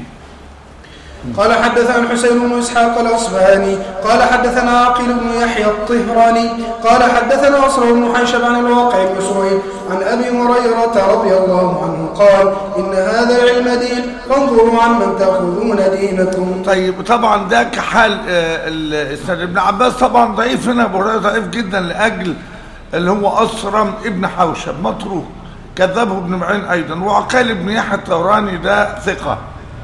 قال حدثنا الحسين بن اسحاق الاصبهاني قال حدثنا عقيل بن يحيى الطهراني قال حدثنا اصر بن حيشب عن الواقع بن سويد عن ابي هريره رضي الله عنه قال ان هذا العلم دين فانظروا عمن تاخذون دينكم طيب طبعا ده كحال آه، الاسناد ابن عباس طبعا ضعيف هنا ابو هريره ضعيف جدا لاجل اللي هو اصرم ابن حوشب متروك كذبه ابن معين ايضا وعقيل بن يحيى الطوراني ده ثقه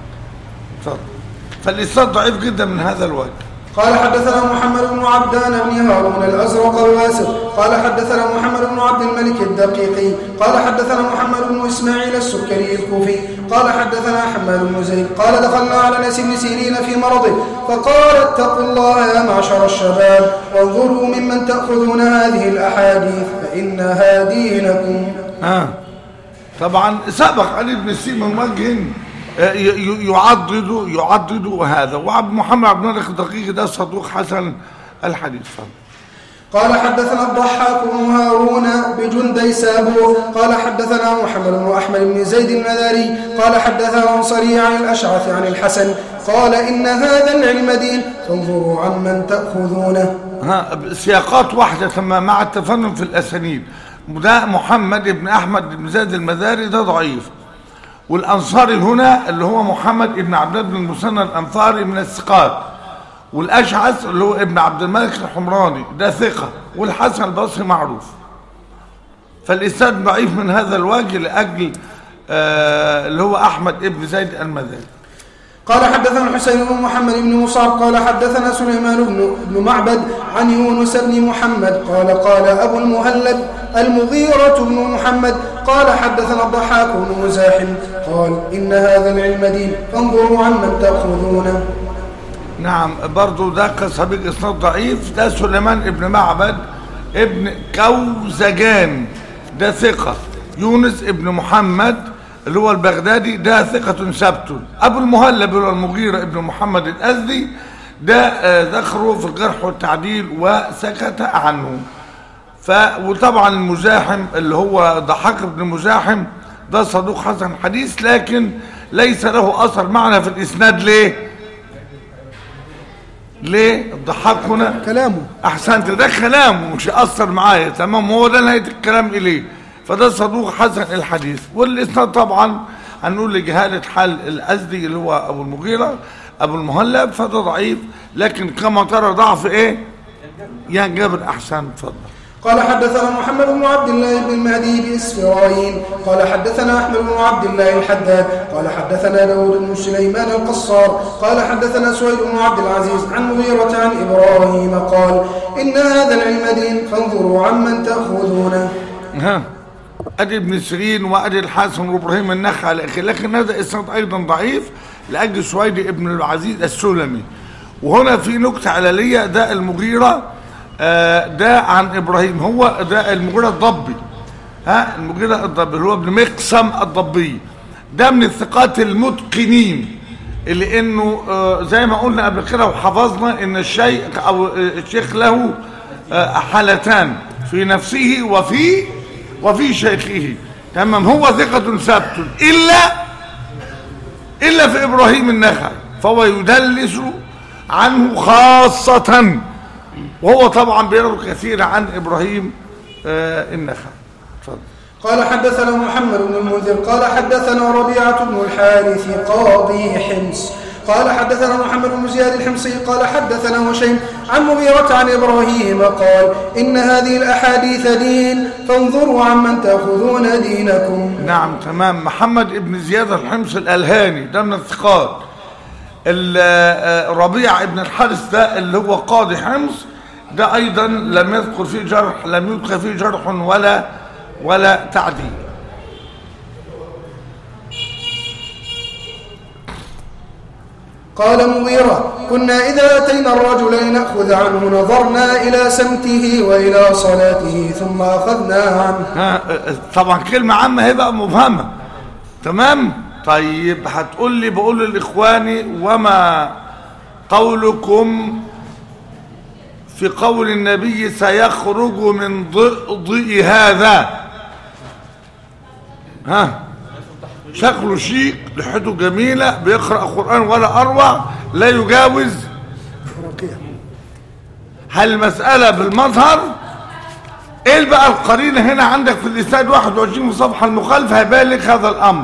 اتفضل فالاسناد ضعيف جدا من هذا الوجه قال حدثنا محمد بن عبدان بن هارون الازرق الواسط قال حدثنا محمد بن عبد الملك الدقيقي قال حدثنا محمد بن اسماعيل السكري الكوفي قال حدثنا حماد بن زيد قال دخلنا على انس بن سيرين في مرضه فقال اتقوا الله يا معشر الشباب وانظروا ممن تاخذون هذه الاحاديث فانها دينكم ها طبعا سبق علي بن سيما من وجه آه، ي- ي- يعضد يعضد هذا وعبد محمد عبد الملك الدقيق ده صدوق حسن الحديث اتفضل قال حدثنا الضحاك بن هارون بجندي سابور قال حدثنا محمد بن احمد بن زيد المذاري قال حدثنا صريع عن الاشعث عن الحسن قال ان هذا العلم دين فانظروا عمن تاخذونه ها سياقات واحدة ثم مع التفنن في الأسانيد ده محمد بن أحمد بن زيد المذاري ده ضعيف والأنصاري هنا اللي هو محمد بن عبد الله بن المثنى الأنصاري من الثقات والأشعث اللي هو ابن عبد الملك الحمراني ده ثقة والحسن البصري معروف فالإسناد ضعيف من هذا الوجه لأجل آه اللي هو أحمد بن زيد المذاري قال حدثنا الحسين بن محمد بن مصعب قال حدثنا سليمان بن, بن معبد عن يونس بن محمد قال قال أبو المهلب المغيرة بن محمد قال حدثنا الضحاك بن مزاحم قال إن هذا العلم دين فانظروا عمن تأخذونه نعم برضو ده كصديق اسناد ضعيف ده سليمان ابن معبد ابن كوزجان ده ثقة يونس ابن محمد اللي هو البغدادي ده ثقة ثبت أبو المهلب اللي هو المغيرة ابن محمد الأزدي ده آه، ذكره في الجرح والتعديل وسكت عنه ف وطبعا المزاحم اللي هو ضحاك بن مزاحم ده صدوق حسن حديث لكن ليس له أثر معنا في الإسناد ليه؟ ليه الضحاك هنا كلامه احسنت ده كلامه مش هيأثر معايا تمام هو ده نهايه الكلام اليه فده صدوق حسن الحديث والاسناد طبعا هنقول لجهاله حال الازدي اللي هو ابو المغيره ابو المهلب فده ضعيف لكن كما ترى ضعف ايه يا جابر احسن اتفضل قال حدثنا محمد بن عبد الله بن المهدي بإسفراين قال حدثنا أحمد بن عبد الله الحداد قال حدثنا داود بن سليمان القصار قال حدثنا سويد بن عبد العزيز عن مغيرة عن إبراهيم قال إن هذا العلم دين فانظروا عمن تأخذونه ها ادي ابن سيرين وادي الحسن وابراهيم النخعي لكن لكن هذا اسناد ايضا ضعيف لاجل سويد ابن العزيز السلمي وهنا في نكته علليه ده المغيره آه، ده عن ابراهيم هو ده المغيره الضبي ها المغيره الضبي اللي هو ابن مقسم الضبي ده من الثقات المتقنين اللي انه آه، زي ما قلنا قبل كده وحفظنا ان الشيء او آه، الشيخ له آه، حالتان في نفسه وفي وفي شيخه تمام هو ثقة ثبت إلا إلا في إبراهيم النخعي فهو يدلس عنه خاصة وهو طبعا بيروي كثير عن إبراهيم آه النخعي اتفضل قال حدثنا محمد بن المنذر قال حدثنا ربيعة بن الحارث قاضي حمص قال حدثنا محمد بن زياد الحمصي قال حدثنا هشيم عن مغيرة عن إبراهيم قال إن هذه الأحاديث دين فانظروا عمن تأخذون دينكم نعم تمام محمد ابن زياد الحمص الألهاني ده من الثقات ال- آه، ربيع ابن الحارث ده اللي هو قاضي حمص ده أيضا لم يذكر فيه جرح لم يذكر فيه جرح ولا ولا تعديل قال مغيرة كنا إذا أتينا الرجل لنأخذ عنه نظرنا إلى سمته وإلى صلاته ثم أخذنا عنه ها آه، طبعا كلمة عامة هيبقى مبهمة تمام طيب هتقول لي بقول لإخواني وما قولكم في قول النبي سيخرج من ضئضئ هذا ها شكله شيك لحيته جميلة بيقرأ قرآن ولا أروع لا يجاوز هل المسألة بالمظهر ايه بقى القرينة هنا عندك في الإسناد 21 صفحة المخالفة هيبان لك هذا الأمر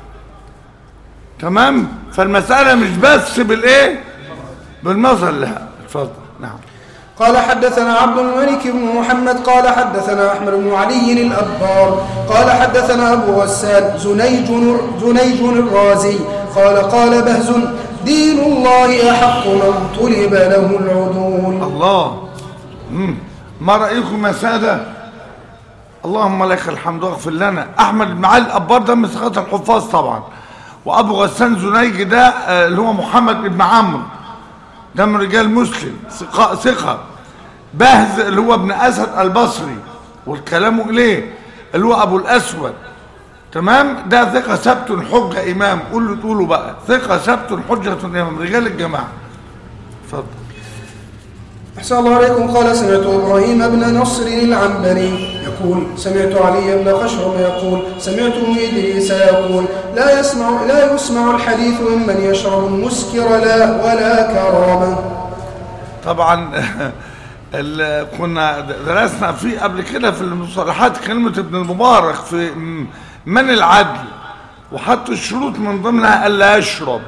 تمام فالمسألة مش بس بالايه بالمظهر لا اتفضل نعم قال حدثنا عبد الملك بن محمد قال حدثنا أحمد بن علي الأبار قال حدثنا أبو غسان زنيج زنيج الرازي قال قال بهز دين الله أحق من طلب له العدول الله مم. ما رأيكم يا سادة اللهم لك الحمد واغفر لنا أحمد بن علي الأبار ده من ثقات الحفاظ طبعا وأبو غسان زنيج ده آه، اللي هو محمد بن عمرو ده من رجال مسلم ثقة ثقة بهز اللي هو ابن أسد البصري والكلام إليه اللي هو أبو الأسود تمام ده ثقة سبت حجة إمام قول له تقولوا بقى ثقة سبت حجة إمام رجال الجماعة اتفضل أحسن الله عليكم قال سمعت إبراهيم بن نصر العنبري يقول سمعت علي بن خشرم يقول سمعت إدريس يقول لا يسمع لا يسمع الحديث ممن يشرب المسكر لا ولا كرامة طبعا ال- كنا درسنا فيه قبل كده في المصطلحات كلمة ابن المبارك في م- من العدل وحط الشروط من ضمنها ألا يشرب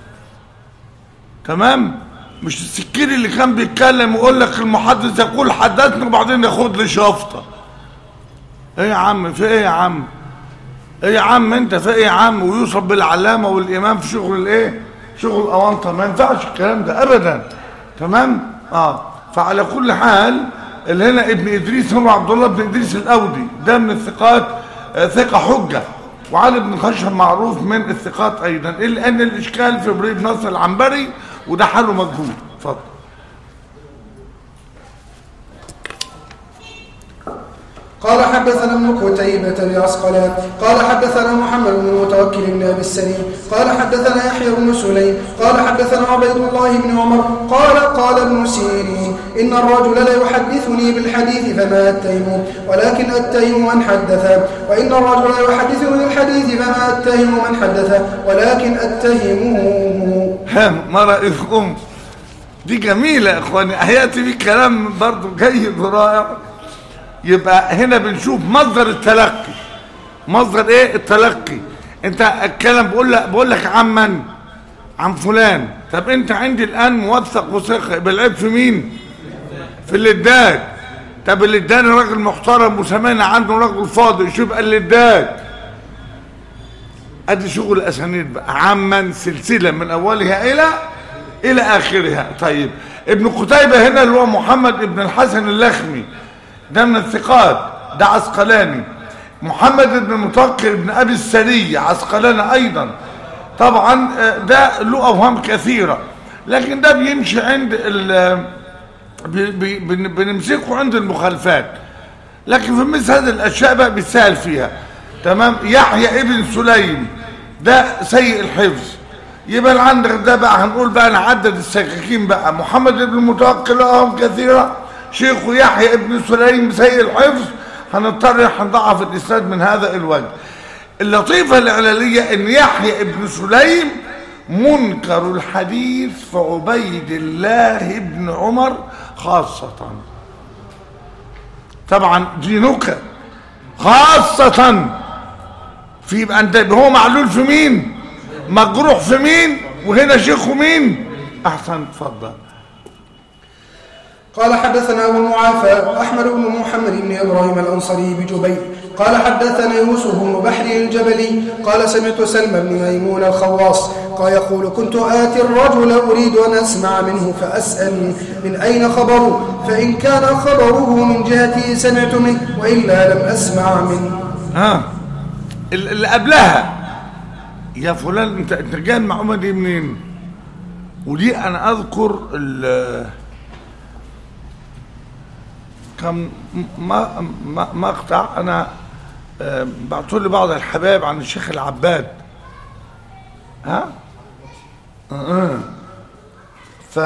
تمام مش السكيري اللي كان بيتكلم ويقول لك المحدث يقول حدثني وبعدين ياخد لي شفطة ايه يا عم في ايه يا عم ايه يا عم انت في ايه يا عم ويوصف بالعلامة والامام في شغل الايه شغل الاونطة ما ينفعش الكلام ده ابدا تمام اه فعلى كل حال اللي هنا ابن ادريس هو عبد الله بن ادريس الاودي ده من الثقات آه، ثقة حجة وعلي بن خشب معروف من الثقات ايضا الا ان الاشكال في ابراهيم نصر العنبري وده حاله مجهول اتفضل قال حدثنا ابن قتيبة العسقلان قال حدثنا محمد بن المتوكل بن أبي السليم قال حدثنا يحيى بن سليم قال حدثنا عبيد الله بن عمر قال قال ابن سيرين إن الرجل لا يحدثني بالحديث فما أتهم ولكن أتهم من حدث وإن الرجل لا يحدثني بالحديث فما أتهم من حدث ولكن أتهمه ها ما رأيكم دي جميلة يا اخواني هياتي بيه كلام برضو جيد ورائع يبقى هنا بنشوف مصدر التلقي مصدر ايه التلقي انت الكلام بقول لك بقول لك عن من عن فلان طب انت عندي الان موثق وثقه يبقى العيب في مين في اللي اداك طب اللي اداني راجل محترم وسمعنا عنه راجل فاضل شو يبقى اللي اداك ادي شغل الاسانيد بقى عما سلسله من اولها الى الى اخرها طيب ابن قتيبه هنا اللي هو محمد ابن الحسن اللخمي ده من الثقات ده عسقلاني محمد بن المتوكل بن ابي السري عسقلاني ايضا طبعا آه، ده له اوهام كثيره لكن ده بيمشي عند ال بي- بي- بن- بنمسكه عند المخالفات لكن في مثل هذه الاشياء بقى بيسهل فيها تمام يحيى ابن سليم ده سيء الحفظ يبقى اللي عندك ده بقى هنقول بقى نعدد السكاكين بقى محمد بن المتوكل لهم كثيرة شيخه يحيى ابن سليم سيء الحفظ هنضطر هنضعف الاسناد من هذا الوجه اللطيفة الإعلالية ان يحيى ابن سليم منكر الحديث في عبيد الله بن عمر خاصة طبعا دي نكت خاصة في يبقى انت هو معلول في مين مجروح في مين وهنا شيخه مين احسن اتفضل قال حدثنا أبو المعافى أحمد بن محمد بن إبراهيم الأنصاري بجبير قال حدثنا يوسف بن بحر الجبلي قال سمعت سلمى بن ميمون الخواص قال يقول كنت آتي الرجل أريد أن أسمع منه فأسأل من أين خبره فإن كان خبره من جهتي سمعت منه وإلا لم أسمع منه ها ال- اللي قبلها يا فلان انت انت جاي المعلومه دي منين ودي انا اذكر ال كم ما ما مقطع انا آه، بعتوا لي بعض الحبايب عن الشيخ العباد ها آه. ف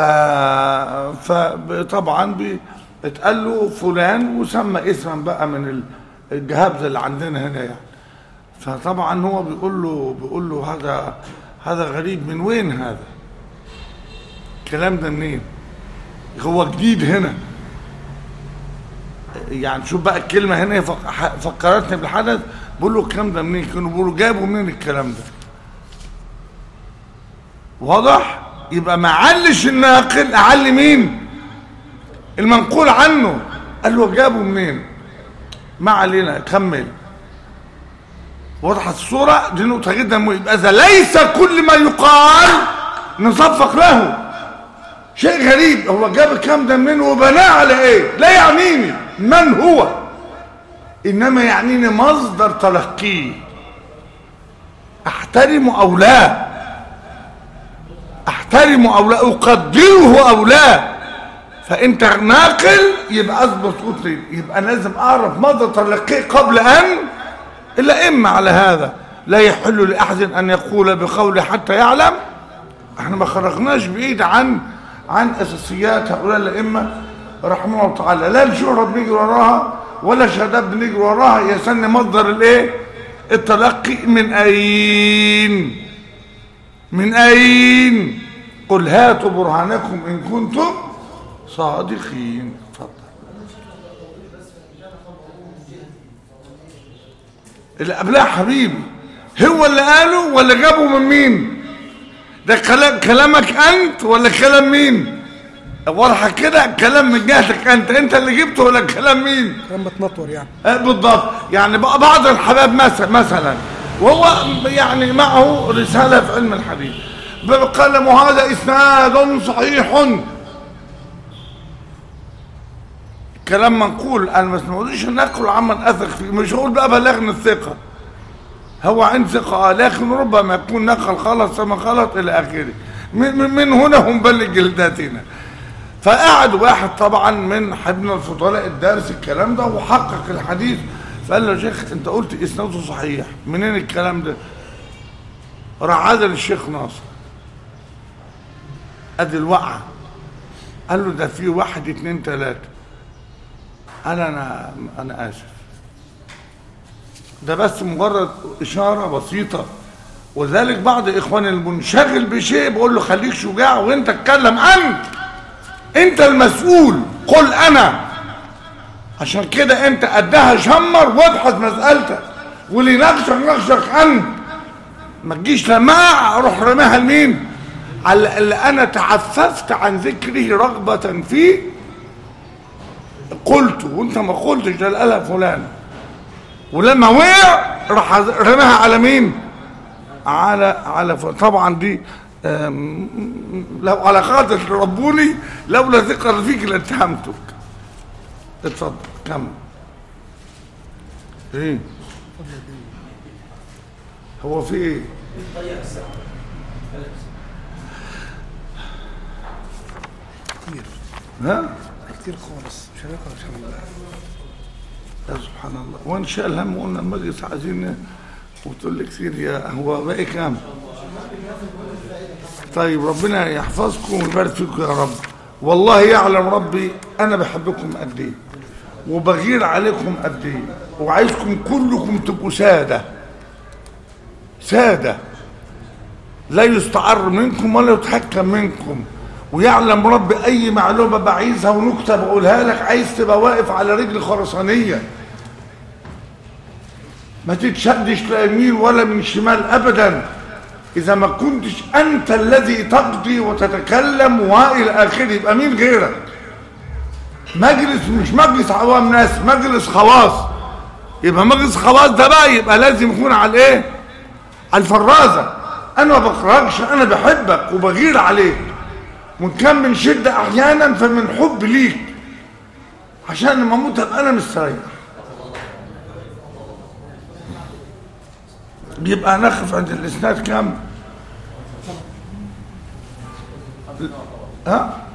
فطبعا بي- اتقال له فلان وسمى اسما بقى من ال- الجهابزه اللي عندنا هنا يعني فطبعا هو بيقول له بيقول له هذا هذا غريب من وين هذا الكلام ده منين هو جديد هنا يعني شوف بقى الكلمه هنا فك- ح- فكرتني بالحدث بقول له الكلام ده منين كانوا بيقولوا جابوا منين الكلام ده واضح يبقى ما علش الناقل اعلي مين المنقول عنه قال له جابه منين ما علينا كمل وضحت الصورة دي نقطة جدا مهمة يبقى إذا ليس كل ما يقال نصفق له شيء غريب هو جاب الكلام ده منين وبناه على ايه لا يعنيني من هو انما يعنيني مصدر تلقيه احترمه او لا احترمه او لا اقدره او لا فانت ناقل يبقى اثبت قلت يبقى أنا لازم اعرف مصدر تلقيه قبل ان الا اما على هذا لا يحل لاحد ان يقول بقوله حتى يعلم احنا ما خرجناش بعيد عن عن اساسيات هؤلاء الائمه رحمه الله تعالى لا الشهره بنجري وراها ولا شهادات بنجري وراها يسن مصدر الايه التلقي من اين من اين قل هاتوا برهانكم ان كنتم صادقين اتفضل اللي قبلها حبيبي هو اللي قاله ولا جابه من مين ده كلام كلامك انت ولا كلام مين واضحه كده كلام من جهتك انت انت اللي جبته ولا كلام مين كلام بتنطور يعني آه، بالضبط يعني بقى بعض الحباب مثلا مثلا وهو يعني معه رساله في علم الحديث قال هذا اسناد صحيح كلام منقول انا ما اسمعوش نقل عمن اثق فيه مش هقول بقى بلغني الثقه هو عند ثقه آه، لكن ربما يكون نقل غلط ثم غلط الى اخره من, من, من هنا هم بلغ جلداتنا فقعد واحد طبعا من حبنا الفضلاء الدارس الكلام ده وحقق الحديث فقال له يا شيخ انت قلت اسناده صحيح منين الكلام ده راح عدل الشيخ ناصر ادي الوقعه قال له ده في واحد اتنين تلاته قال انا انا اسف ده بس مجرد اشاره بسيطه وذلك بعض اخواني المنشغل بشيء بقول له خليك شجاع وانت اتكلم انت انت المسؤول قل انا عشان كده انت قدها شمر وابحث مسألتك واللي يناقشك ناقشك انت ما تجيش لماع اروح رماها لمين على اللي انا تعففت عن ذكره رغبة فيه قلت وانت ما قلتش ده قالها فلان ولما وقع راح رماها على مين على على ف- طبعا دي آم، لو على خاطر ربوني لولا ثقة فيك لاتهمتك اتفضل كمل ايه هو في ايه كتير ها كتير خالص مش هنقرا ان شاء الله يا سبحان الله وان شاء الهم قلنا المجلس عايزين وتقول لي كتير يا هو باقي كام طيب ربنا يحفظكم ويبارك فيكم يا رب والله يعلم ربي انا بحبكم قد ايه وبغير عليكم قد ايه وعايزكم كلكم تبقوا ساده ساده لا يستعر منكم ولا يتحكم منكم ويعلم رب اي معلومه بعيزها ونكته بقولها لك عايز تبقى واقف على رجل خرسانيه ما تتشدش لا يمين ولا من شمال ابدا اذا ما كنتش انت الذي تقضي وتتكلم والى اخره يبقى مين غيرك مجلس مش مجلس عوام ناس مجلس خواص يبقى مجلس خواص ده بقى يبقى لازم يكون على الايه على الفرازه انا ما بكرهكش انا بحبك وبغير عليك وان كان من شده احيانا فمن حب ليك عشان لما اموت ابقى انا مستريح بيبقى نخف عند الاسناد كام ها